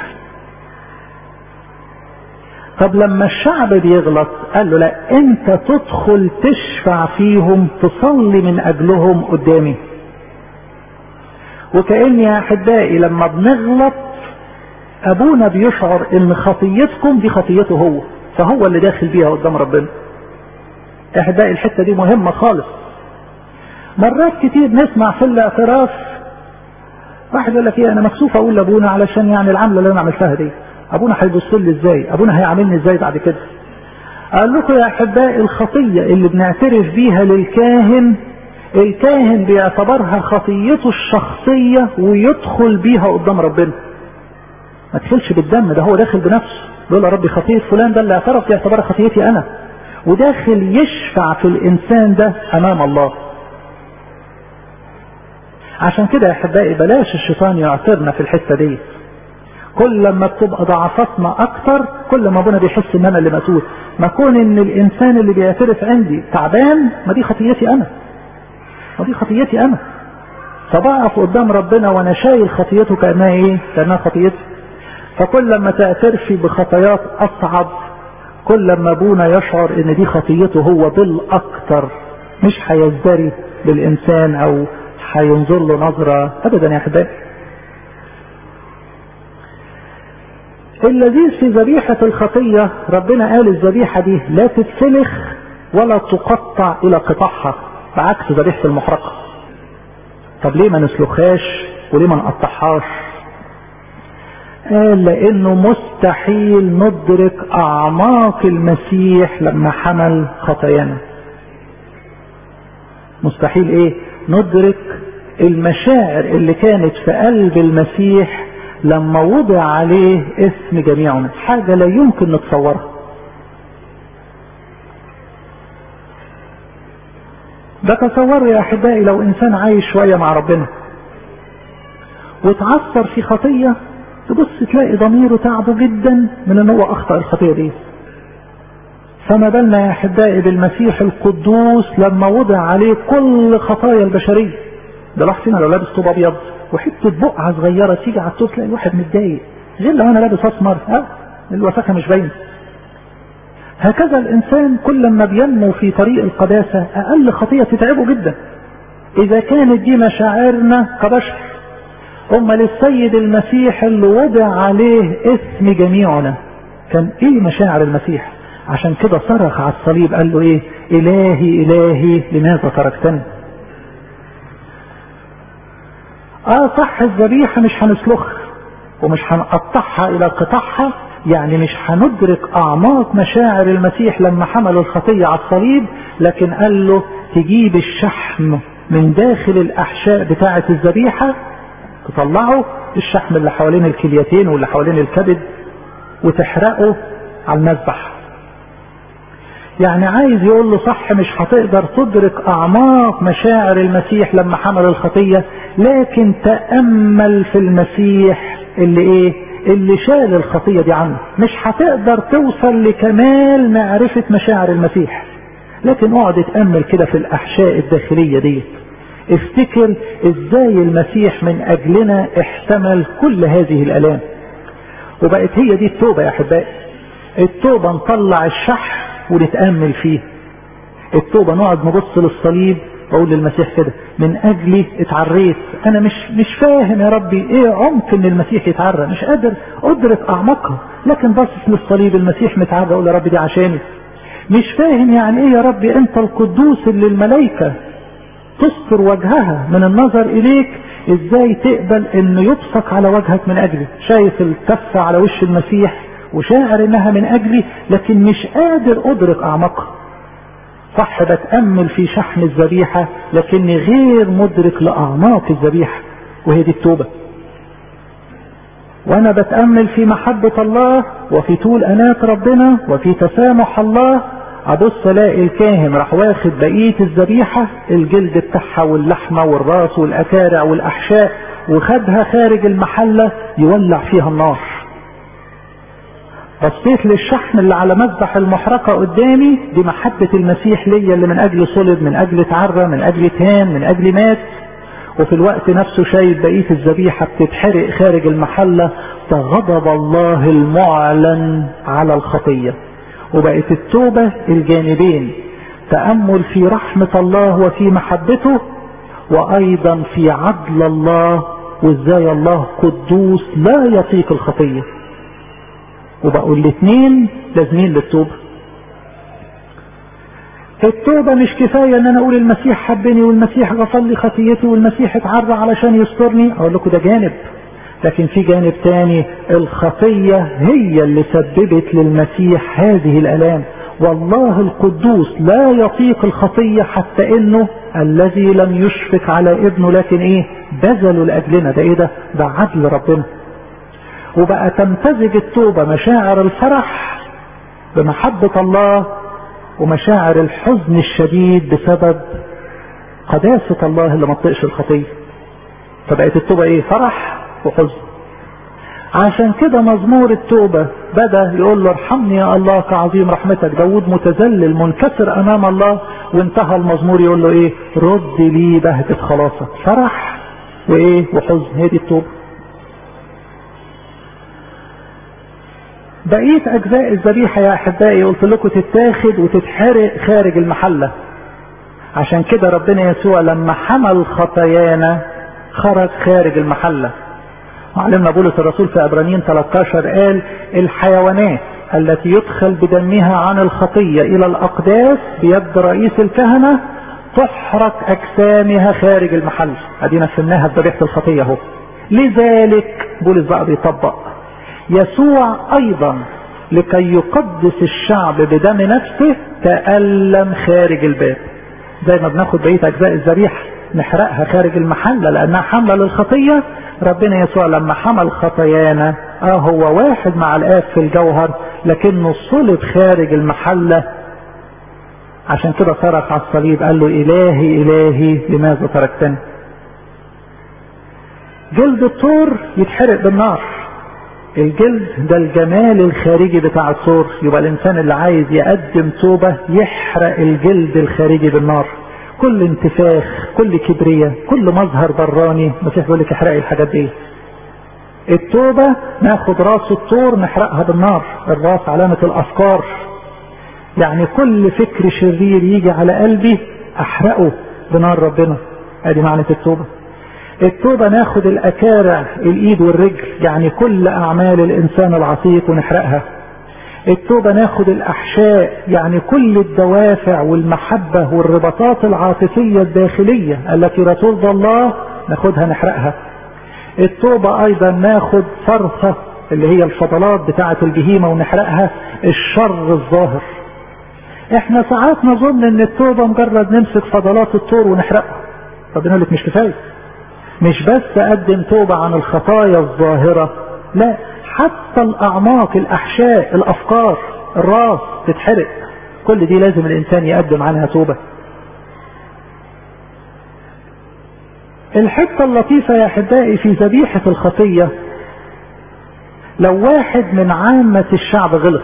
طب لما الشعب بيغلط قال له لا انت تدخل تشفع فيهم تصلي من اجلهم قدامي وكأن يا احبائي لما بنغلط ابونا بيشعر ان خطيتكم دي خطيته هو فهو اللي داخل بيها قدام ربنا احبائي الحته دي مهمه خالص مرات كتير نسمع في الاعتراف واحد يقول لك ايه انا مكسوف اقول لابونا علشان يعني العمله اللي انا عملتها دي ابونا هيبص لي ازاي ابونا هيعاملني ازاي بعد كده قال لكم يا احبائي الخطيه اللي بنعترف بيها للكاهن الكاهن بيعتبرها خطيته الشخصيه ويدخل بيها قدام ربنا ما تدخلش بالدم ده هو داخل بنفسه بيقول يا ربي خطيه فلان ده اللي اعترف يعتبرها خطيتي انا وداخل يشفع في الانسان ده امام الله عشان كده يا احبائي بلاش الشيطان يعثرنا في الحته دي كل لما بتبقى ضعفاتنا اكتر كل ما ابونا بيحس ان انا اللي مسؤول ما كون ان الانسان اللي بيعترف عندي تعبان ما دي خطيتي انا ما دي خطيتي انا فبقف قدام ربنا وانا شايل خطيته كانها ايه كانها خطيتي فكل لما تعترفي بخطايات اصعب كل لما ابونا يشعر ان دي خطيته هو بالاكتر مش هيزدري للإنسان أو هينظر له نظرة أبدا يا أحبائي اللذيذ في ذبيحة الخطية ربنا قال الذبيحة دي لا تتسلخ ولا تقطع إلى قطعها بعكس ذبيحة المحرقة طب ليه ما نسلخهاش وليه ما نقطعهاش قال لانه مستحيل ندرك اعماق المسيح لما حمل خطايانا مستحيل ايه ندرك المشاعر اللي كانت في قلب المسيح لما وضع عليه اسم جميعنا حاجة لا يمكن نتصورها ده تصوروا يا احبائي لو انسان عايش شوية مع ربنا وتعثر في خطية تبص تلاقي ضميره تعبه جدا من ان هو اخطأ الخطية دي فما بالنا يا احبائي بالمسيح القدوس لما وضع عليه كل خطايا البشرية ده لاحظ فينا لو لابس طوب ابيض وحته بقعه صغيره تيجي على الطوب تلاقي الواحد متضايق غير لو انا لابس اسمر ها الوساخه مش باينه هكذا الانسان كل ما بينمو في طريق القداسه اقل خطيه تتعبه جدا اذا كانت دي مشاعرنا كبشر امال السيد المسيح اللي وضع عليه اسم جميعنا كان ايه مشاعر المسيح عشان كده صرخ على الصليب قال له ايه الهي الهي لماذا تركتني اه صح الذبيحة مش هنسلخها ومش هنقطعها الى قطعها يعني مش هندرك اعماق مشاعر المسيح لما حمل الخطية على الصليب لكن قال له تجيب الشحم من داخل الاحشاء بتاعة الذبيحة تطلعه الشحم اللي حوالين الكليتين واللي حوالين الكبد وتحرقه على المذبح يعني عايز يقول له صح مش هتقدر تدرك اعماق مشاعر المسيح لما حمل الخطية لكن تأمل في المسيح اللي ايه اللي شال الخطية دي عنه مش هتقدر توصل لكمال معرفة مشاعر المسيح لكن اقعد اتأمل كده في الاحشاء الداخلية دي افتكر ازاي المسيح من اجلنا احتمل كل هذه الالام وبقت هي دي التوبة يا احبائي التوبة نطلع الشح ونتأمل فيه التوبة نقعد نبص للصليب واقول للمسيح كده من اجلي اتعريت انا مش مش فاهم يا ربي ايه عمق ان المسيح يتعرى مش قادر ادرك اعمقها لكن باصص للصليب المسيح متعرى اقول يا ربي دي عشاني مش فاهم يعني ايه يا ربي انت القدوس اللي الملائكة تستر وجهها من النظر اليك ازاي تقبل انه يبصق على وجهك من اجلي شايف الكفة على وش المسيح وشاعر انها من اجلي لكن مش قادر ادرك اعمقها صح بتأمل في شحن الذبيحة لكني غير مدرك لأعماق الذبيحة وهي دي التوبة وأنا بتأمل في محبة الله وفي طول أناة ربنا وفي تسامح الله أبص ألاقي الكاهن راح واخد بقية الذبيحة الجلد بتاعها واللحمة والراس والأكارع والأحشاء وخدها خارج المحلة يولع فيها النار بصيت للشحم اللي على مذبح المحرقة قدامي دي محبة المسيح ليا اللي من اجل صلب من اجل اتعرى من اجل تهان من اجل مات وفي الوقت نفسه شايف بقية الذبيحة بتتحرق خارج المحلة ده غضب الله المعلن على الخطية وبقت التوبة الجانبين تأمل في رحمة الله وفي محبته وايضا في عدل الله وازاي الله قدوس لا يطيق الخطيه وبقوا الاثنين لازمين للتوبة التوبة مش كفاية ان انا اقول المسيح حبني والمسيح غفر لي خطيتي والمسيح اتعرى علشان يسترني اقول لكم ده جانب لكن في جانب تاني الخطية هي اللي سببت للمسيح هذه الالام والله القدوس لا يطيق الخطية حتى انه الذي لم يشفق على ابنه لكن ايه بذلوا لاجلنا ده ايه ده ده عدل ربنا وبقى تمتزج التوبة مشاعر الفرح بمحبة الله ومشاعر الحزن الشديد بسبب قداسة الله اللي ما تطقش الخطية فبقت التوبة ايه فرح وحزن عشان كده مزمور التوبة بدأ يقول له ارحمني يا الله كعظيم رحمتك داود متذلل منكسر امام الله وانتهى المزمور يقول له ايه رد لي بهجة خلاصك فرح وايه وحزن هي دي التوبة بقية اجزاء الذبيحة يا احبائي قلت لكم تتاخد وتتحرق خارج المحلة عشان كده ربنا يسوع لما حمل خطايانا خرج خارج المحلة معلمنا بولس الرسول في عبرانيين 13 قال الحيوانات التي يدخل بدمها عن الخطية إلى الأقداس بيد رئيس الكهنة تحرق أجسامها خارج المحل أدينا فهمناها بذبيحة الخطية اهو لذلك بولس بقى بيطبق يسوع أيضا لكي يقدس الشعب بدم نفسه تألم خارج الباب زي ما بناخد بقية أجزاء الذبيحة نحرقها خارج المحلة لأنها حملة للخطية ربنا يسوع لما حمل خطايانا اه هو واحد مع الآب في الجوهر لكنه صلب خارج المحلة عشان كده صرخ على الصليب قال له إلهي إلهي لماذا تركتني جلد الطور يتحرق بالنار الجلد ده الجمال الخارجي بتاع الطور يبقى الإنسان اللي عايز يقدم توبة يحرق الجلد الخارجي بالنار كل انتفاخ كل كبرية كل مظهر براني المسيح بيقول لك احرقي الحاجات دي التوبة ناخد راس الطور نحرقها بالنار الراس علامة الأفكار يعني كل فكر شرير يجي على قلبي احرقه بنار ربنا ادي معنى التوبة التوبة ناخد الأكارع الإيد والرجل يعني كل أعمال الإنسان العتيق ونحرقها التوبة ناخد الأحشاء يعني كل الدوافع والمحبة والرباطات العاطفية الداخلية التي لا ترضى الله ناخدها نحرقها التوبة أيضا ناخد فرخة اللي هي الفضلات بتاعة البهيمة ونحرقها الشر الظاهر احنا ساعات نظن ان التوبة مجرد نمسك فضلات الطور ونحرقها ربنا يقول لك مش كفاية مش بس اقدم توبة عن الخطايا الظاهرة لا حتى الاعماق الاحشاء الافكار الراس تتحرق كل دي لازم الانسان يقدم عنها توبة الحتة اللطيفة يا احبائي في ذبيحة الخطية لو واحد من عامة الشعب غلط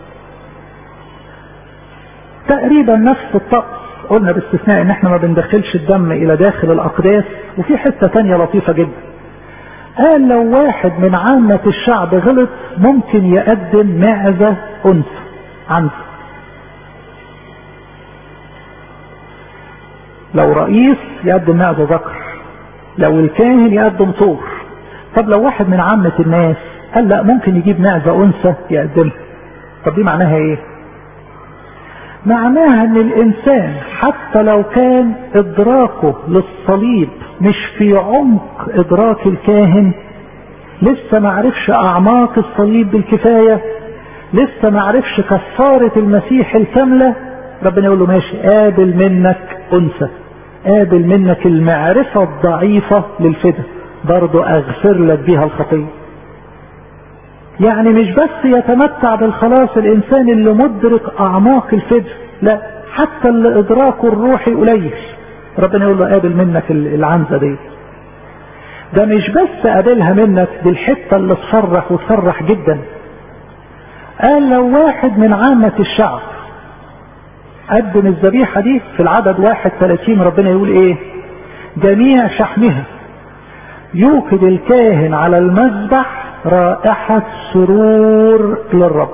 تقريبا نفس الطقس قلنا باستثناء ان احنا ما بندخلش الدم الى داخل الاقداس وفي حتة تانية لطيفة جدا قال لو واحد من عامة الشعب غلط ممكن يقدم معزة انثى عنده لو رئيس يقدم معزة ذكر لو الكاهن يقدم طور طب لو واحد من عامة الناس قال لا ممكن يجيب معزة انثى يقدمها طب دي معناها ايه معناها ان الانسان حتى لو كان ادراكه للصليب مش في عمق ادراك الكاهن لسه ما عرفش اعماق الصليب بالكفاية لسه ما عرفش كفارة المسيح الكاملة ربنا يقول له ماشي قابل منك انثى قابل منك المعرفة الضعيفة للفدا برضو اغفر لك بيها الخطية يعني مش بس يتمتع بالخلاص الانسان اللي مدرك اعماق الفدر لا حتى اللي ادراكه الروحي قليل ربنا يقول له قابل منك العنزه دي ده مش بس قابلها منك دي الحته اللي تفرح وتفرح جدا قال لو واحد من عامة الشعب قدم الذبيحة دي في العدد واحد ثلاثين ربنا يقول ايه جميع شحمها يوقد الكاهن على المذبح رائحة سرور للرب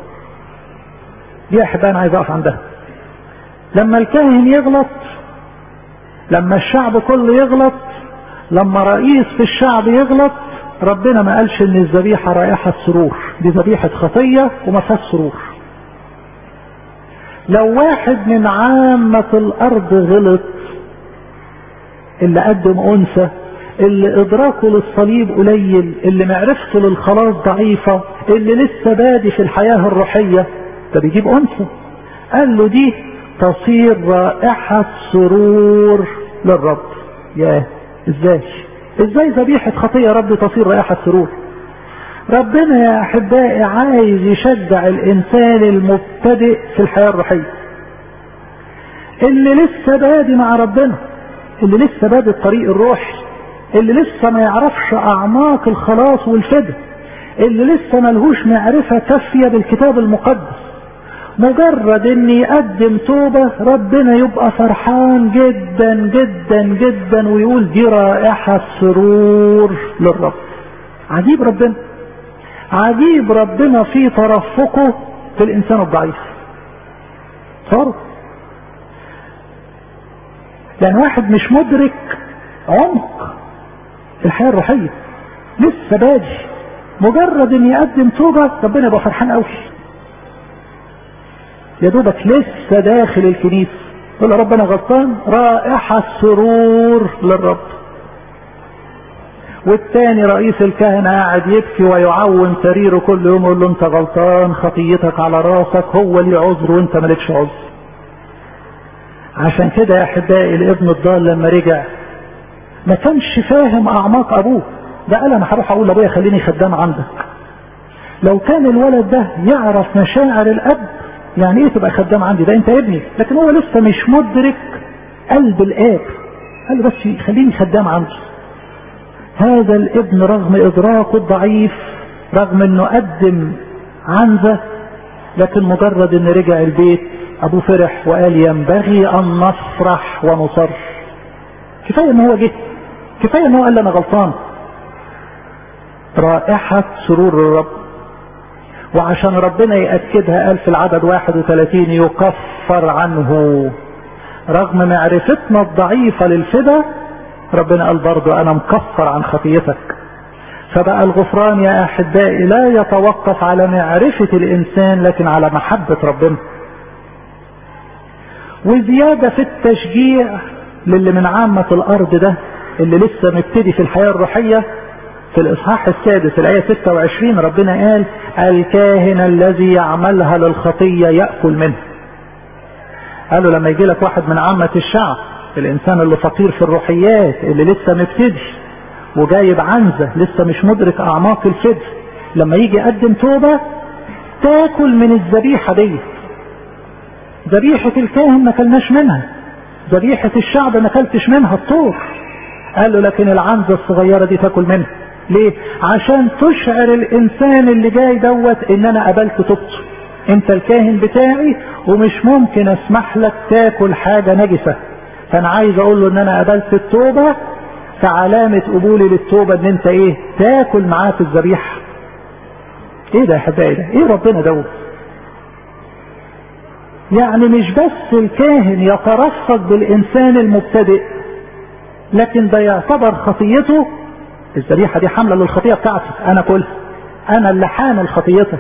دي احبان انا عايز اقف عندها لما الكاهن يغلط لما الشعب كله يغلط لما رئيس في الشعب يغلط ربنا ما قالش ان الذبيحة رائحة سرور دي ذبيحة خطية وما فيهاش سرور لو واحد من عامة الارض غلط اللي قدم انثى اللي ادراكه للصليب قليل اللي معرفته للخلاص ضعيفة اللي لسه بادي في الحياة الروحية ده بيجيب انثى قال له دي تصير رائحة سرور للرب يا ازاي ازاي ذبيحة خطية رب تصير رائحة سرور ربنا يا احبائي عايز يشجع الانسان المبتدئ في الحياة الروحية اللي لسه بادي مع ربنا اللي لسه بادي الطريق الروحي اللي لسه ما يعرفش اعماق الخلاص والفدى اللي لسه ملهوش معرفة كافية بالكتاب المقدس مجرد ان يقدم توبة ربنا يبقى فرحان جدا جدا جدا ويقول دي رائحة سرور للرب عجيب ربنا عجيب ربنا في ترفقه في الانسان الضعيف صار يعني واحد مش مدرك عمق الحياة الروحية لسه بادي مجرد ان يقدم توبة ربنا يبقى فرحان قوي يا دوبك لسه داخل الكنيسة يقول له ربنا غلطان رائحة سرور للرب والتاني رئيس الكهنة قاعد يبكي ويعوم سريره كل يوم يقول له انت غلطان خطيتك على راسك هو ليه عذر وانت مالكش عذر عشان كده يا احبائي الابن الضال لما رجع ما كانش فاهم اعماق ابوه ده قال انا هروح اقول لابويا خليني خدام عندك لو كان الولد ده يعرف مشاعر الاب يعني ايه تبقى خدام عندي ده انت ابني لكن هو لسه مش مدرك قلب الاب قال له بس خليني خدام عندي هذا الابن رغم ادراكه الضعيف رغم انه قدم عنزه لكن مجرد ان رجع البيت ابوه فرح وقال ينبغي ان نفرح ونصر كفايه ان هو جه كفايه ان هو قال انا غلطان رائحة سرور الرب وعشان ربنا يأكدها قال في العدد 31 يكفر عنه رغم معرفتنا الضعيفة للفدا ربنا قال برضو انا مكفر عن خطيتك فبقى الغفران يا احبائي لا يتوقف على معرفة الانسان لكن على محبة ربنا وزيادة في التشجيع للي من عامة الارض ده اللي لسه مبتدي في الحياة الروحية في الاصحاح السادس الايه 26 ربنا قال الكاهن الذي يعملها للخطيه ياكل منها قالوا لما يجي لك واحد من عامه الشعب الانسان اللي فقير في الروحيات اللي لسه مبتدي وجايب عنزه لسه مش مدرك اعماق الفدر لما يجي يقدم توبه تاكل من الذبيحه دي ذبيحه الكاهن ما كلناش منها ذبيحه الشعب ما كلتش منها الطور قال له لكن العنزه الصغيره دي تاكل منها ليه عشان تشعر الانسان اللي جاي دوت ان انا قبلت توبته انت الكاهن بتاعي ومش ممكن اسمح لك تاكل حاجه نجسه فانا عايز اقول له ان انا قبلت التوبه كعلامه قبولي للتوبه ان انت ايه تاكل معاه في الذبيحه ايه ده يا حبايبي ده ايه ربنا دوت يعني مش بس الكاهن يترفض بالانسان المبتدئ لكن ده يعتبر خطيته الذبيحه دي حامله للخطيه بتاعتي انا كلها انا اللي حامل خطيتك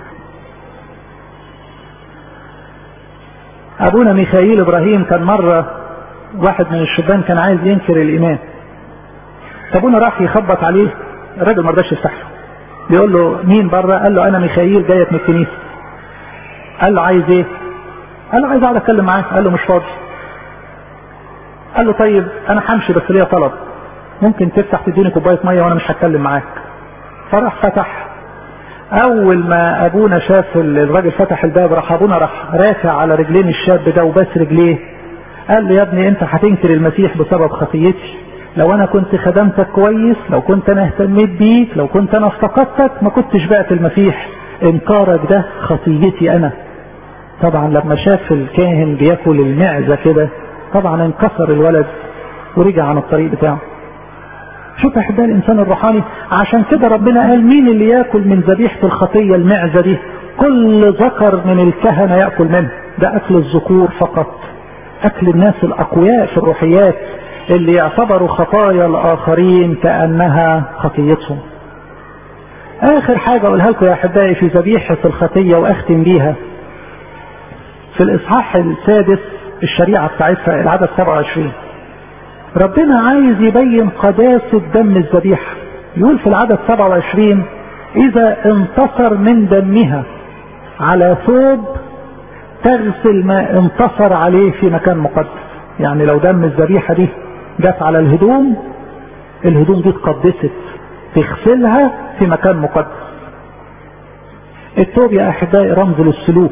ابونا ميخائيل ابراهيم كان مره واحد من الشبان كان عايز ينكر الايمان فابونا راح يخبط عليه الراجل ما رضاش يفتح له بيقول له مين بره قال له انا ميخائيل جايك من الكنيسه قال له عايز ايه قال له عايز اقعد اتكلم معاك قال له مش فاضي قال له طيب انا همشي بس ليا طلب ممكن تفتح تديني كوبايه ميه وانا مش هتكلم معاك فراح فتح اول ما ابونا شاف الراجل فتح الباب راح ابونا راح رافع على رجلين الشاب ده وبس رجليه قال له يا ابني انت هتنكر المسيح بسبب خطيتي لو انا كنت خدمتك كويس لو كنت انا اهتميت بيك لو كنت انا افتقدتك ما كنتش بعت المسيح انكارك ده خطيتي انا طبعا لما شاف الكاهن بياكل المعزه كده طبعا انكسر الولد ورجع عن الطريق بتاعه شوف يا احبائي الانسان الروحاني عشان كده ربنا قال مين اللي ياكل من ذبيحه الخطيه المعزه دي كل ذكر من الكهنه ياكل منه ده اكل الذكور فقط اكل الناس الاقوياء في الروحيات اللي يعتبروا خطايا الاخرين كانها خطيتهم اخر حاجه اقولها لكم يا احبائي في ذبيحه الخطيه واختم بيها في الاصحاح السادس الشريعه بتاعتها العدد 27 ربنا عايز يبين قداسة دم الذبيحة يقول في العدد 27 إذا انتصر من دمها على ثوب تغسل ما انتصر عليه في مكان مقدس يعني لو دم الذبيحة دي جت على الهدوم الهدوم دي اتقدست تغسلها في مكان مقدس الثوب يا أحبائي رمز للسلوك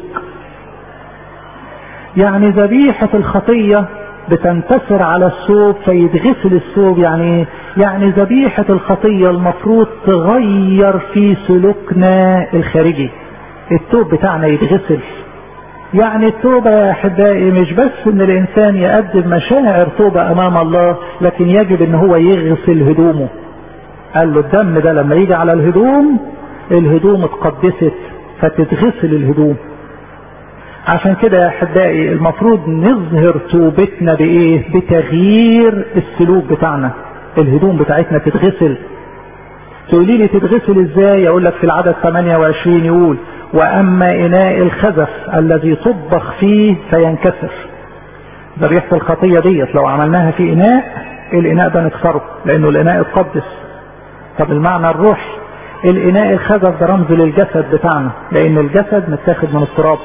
يعني ذبيحة الخطية بتنتصر على الثوب فيتغسل الثوب يعني يعني ذبيحة الخطية المفروض تغير في سلوكنا الخارجي الثوب بتاعنا يتغسل يعني التوبة يا أحبائي مش بس إن الإنسان يقدم مشاعر توبة أمام الله لكن يجب إن هو يغسل هدومه قال له الدم ده لما يجي على الهدوم الهدوم اتقدست فتتغسل الهدوم عشان كده يا احبائي المفروض نظهر توبتنا بايه بتغيير السلوك بتاعنا الهدوم بتاعتنا تتغسل تقولي لي تتغسل ازاي اقول لك في العدد 28 يقول واما اناء الخزف الذي طبخ فيه فينكسر ذبيحة الخطية ديت لو عملناها في اناء الاناء ده نكسره لانه الاناء اتقدس طب المعنى الروحي الاناء الخزف ده رمز للجسد بتاعنا لان الجسد متاخد من التراب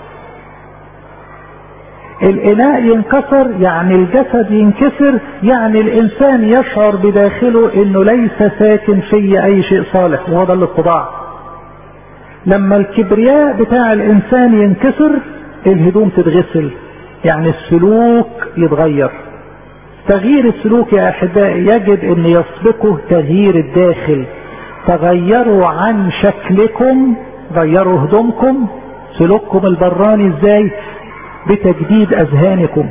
الاناء ينكسر يعني الجسد ينكسر يعني الانسان يشعر بداخله انه ليس ساكن في اي شيء صالح وهو ده الاتضاع لما الكبرياء بتاع الانسان ينكسر الهدوم تتغسل يعني السلوك يتغير تغيير السلوك يا احبائي يجب ان يسبقه تغيير الداخل تغيروا عن شكلكم غيروا هدومكم سلوككم البراني ازاي بتجديد اذهانكم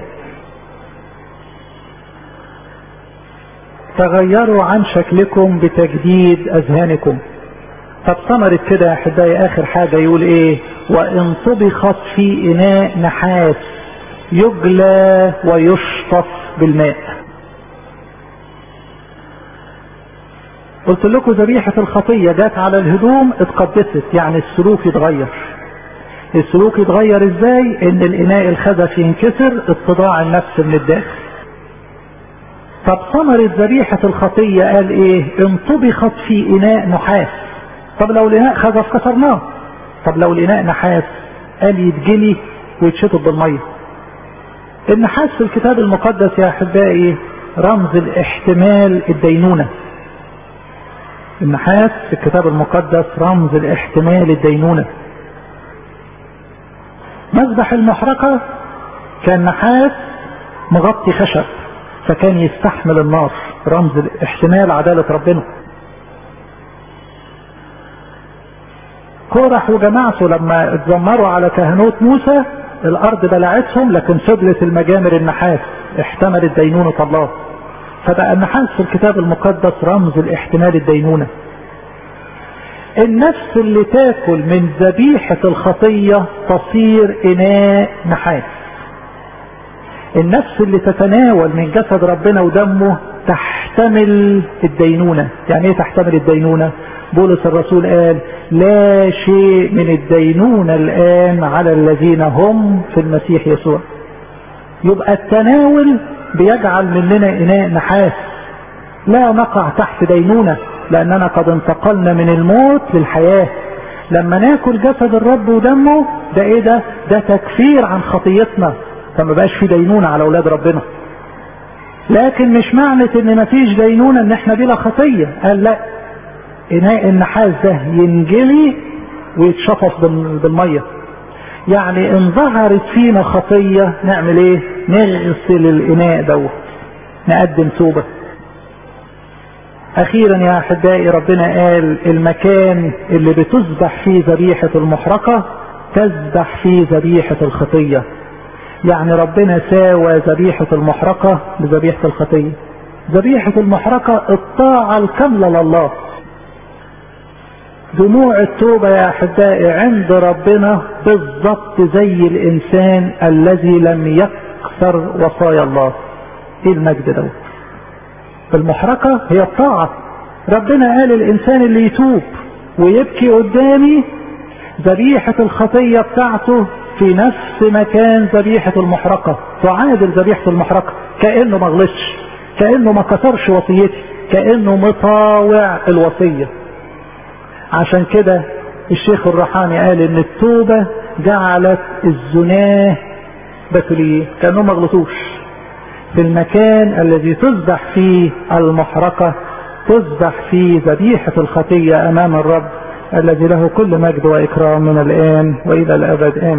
تغيروا عن شكلكم بتجديد اذهانكم طب ثمرت كده يا احبائي اخر حاجه يقول ايه وان طبخت في اناء نحاس يجلى ويشطف بالماء قلت لكم ذبيحة الخطية جت على الهدوم اتقدست يعني السلوك يتغير السلوك يتغير ازاي ان الاناء الخزف ينكسر اتضاع النفس من الداخل طب ثمرة ذبيحة الخطية قال ايه ان طبخت في اناء نحاس طب لو الاناء خزف كسرناه طب لو الاناء نحاس قال يتجلي ويتشطب بالمية النحاس في الكتاب المقدس يا احبائي رمز الاحتمال الدينونة النحاس في الكتاب المقدس رمز الاحتمال الدينونة مذبح المحرقة كان نحاس مغطي خشب فكان يستحمل النار رمز احتمال عدالة ربنا كورح وجماعته لما اتذمروا على كهنوت موسى الارض بلعتهم لكن فضلت المجامر النحاس احتملت دينونة الله فبقى النحاس في الكتاب المقدس رمز الاحتمال الدينونة النفس اللي تاكل من ذبيحة الخطية تصير اناء نحاس النفس اللي تتناول من جسد ربنا ودمه تحتمل الدينونة يعني ايه تحتمل الدينونة بولس الرسول قال لا شيء من الدينونة الآن على الذين هم في المسيح يسوع يبقى التناول بيجعل مننا إناء نحاس لا نقع تحت دينونة لأننا قد انتقلنا من الموت للحياة لما ناكل جسد الرب ودمه ده ايه ده ده تكفير عن خطيتنا فما بقاش في دينونة على اولاد ربنا لكن مش معنى ان مفيش دينونة ان احنا بلا خطية قال لا اناء النحاس ده ينجلي ويتشفط بالمية يعني ان ظهرت فينا خطية نعمل ايه نغسل الاناء دوت نقدم توبة اخيرا يا احبائي ربنا قال المكان اللي بتذبح فيه ذبيحة المحرقة تذبح فيه ذبيحة الخطية يعني ربنا ساوى ذبيحة المحرقة بذبيحة الخطية ذبيحة المحرقة الطاعة الكاملة لله دموع التوبة يا أحبائي عند ربنا بالضبط زي الإنسان الذي لم يكسر وصايا الله إيه المجد دوت المحرقة هي الطاعة ربنا قال الإنسان اللي يتوب ويبكي قدامي ذبيحة الخطية بتاعته في نفس مكان ذبيحة المحرقة تعادل ذبيحة المحرقة كأنه ما غلطش كأنه ما كسرش وصيتي كأنه مطاوع الوصية عشان كده الشيخ الروحاني قال ان التوبة جعلت الزناه بتوليه كأنهم ما غلطوش في المكان الذي تذبح فيه المحرقة تذبح فيه ذبيحة الخطية أمام الرب الذي له كل مجد وإكرام من الآن وإلى الأبد آمين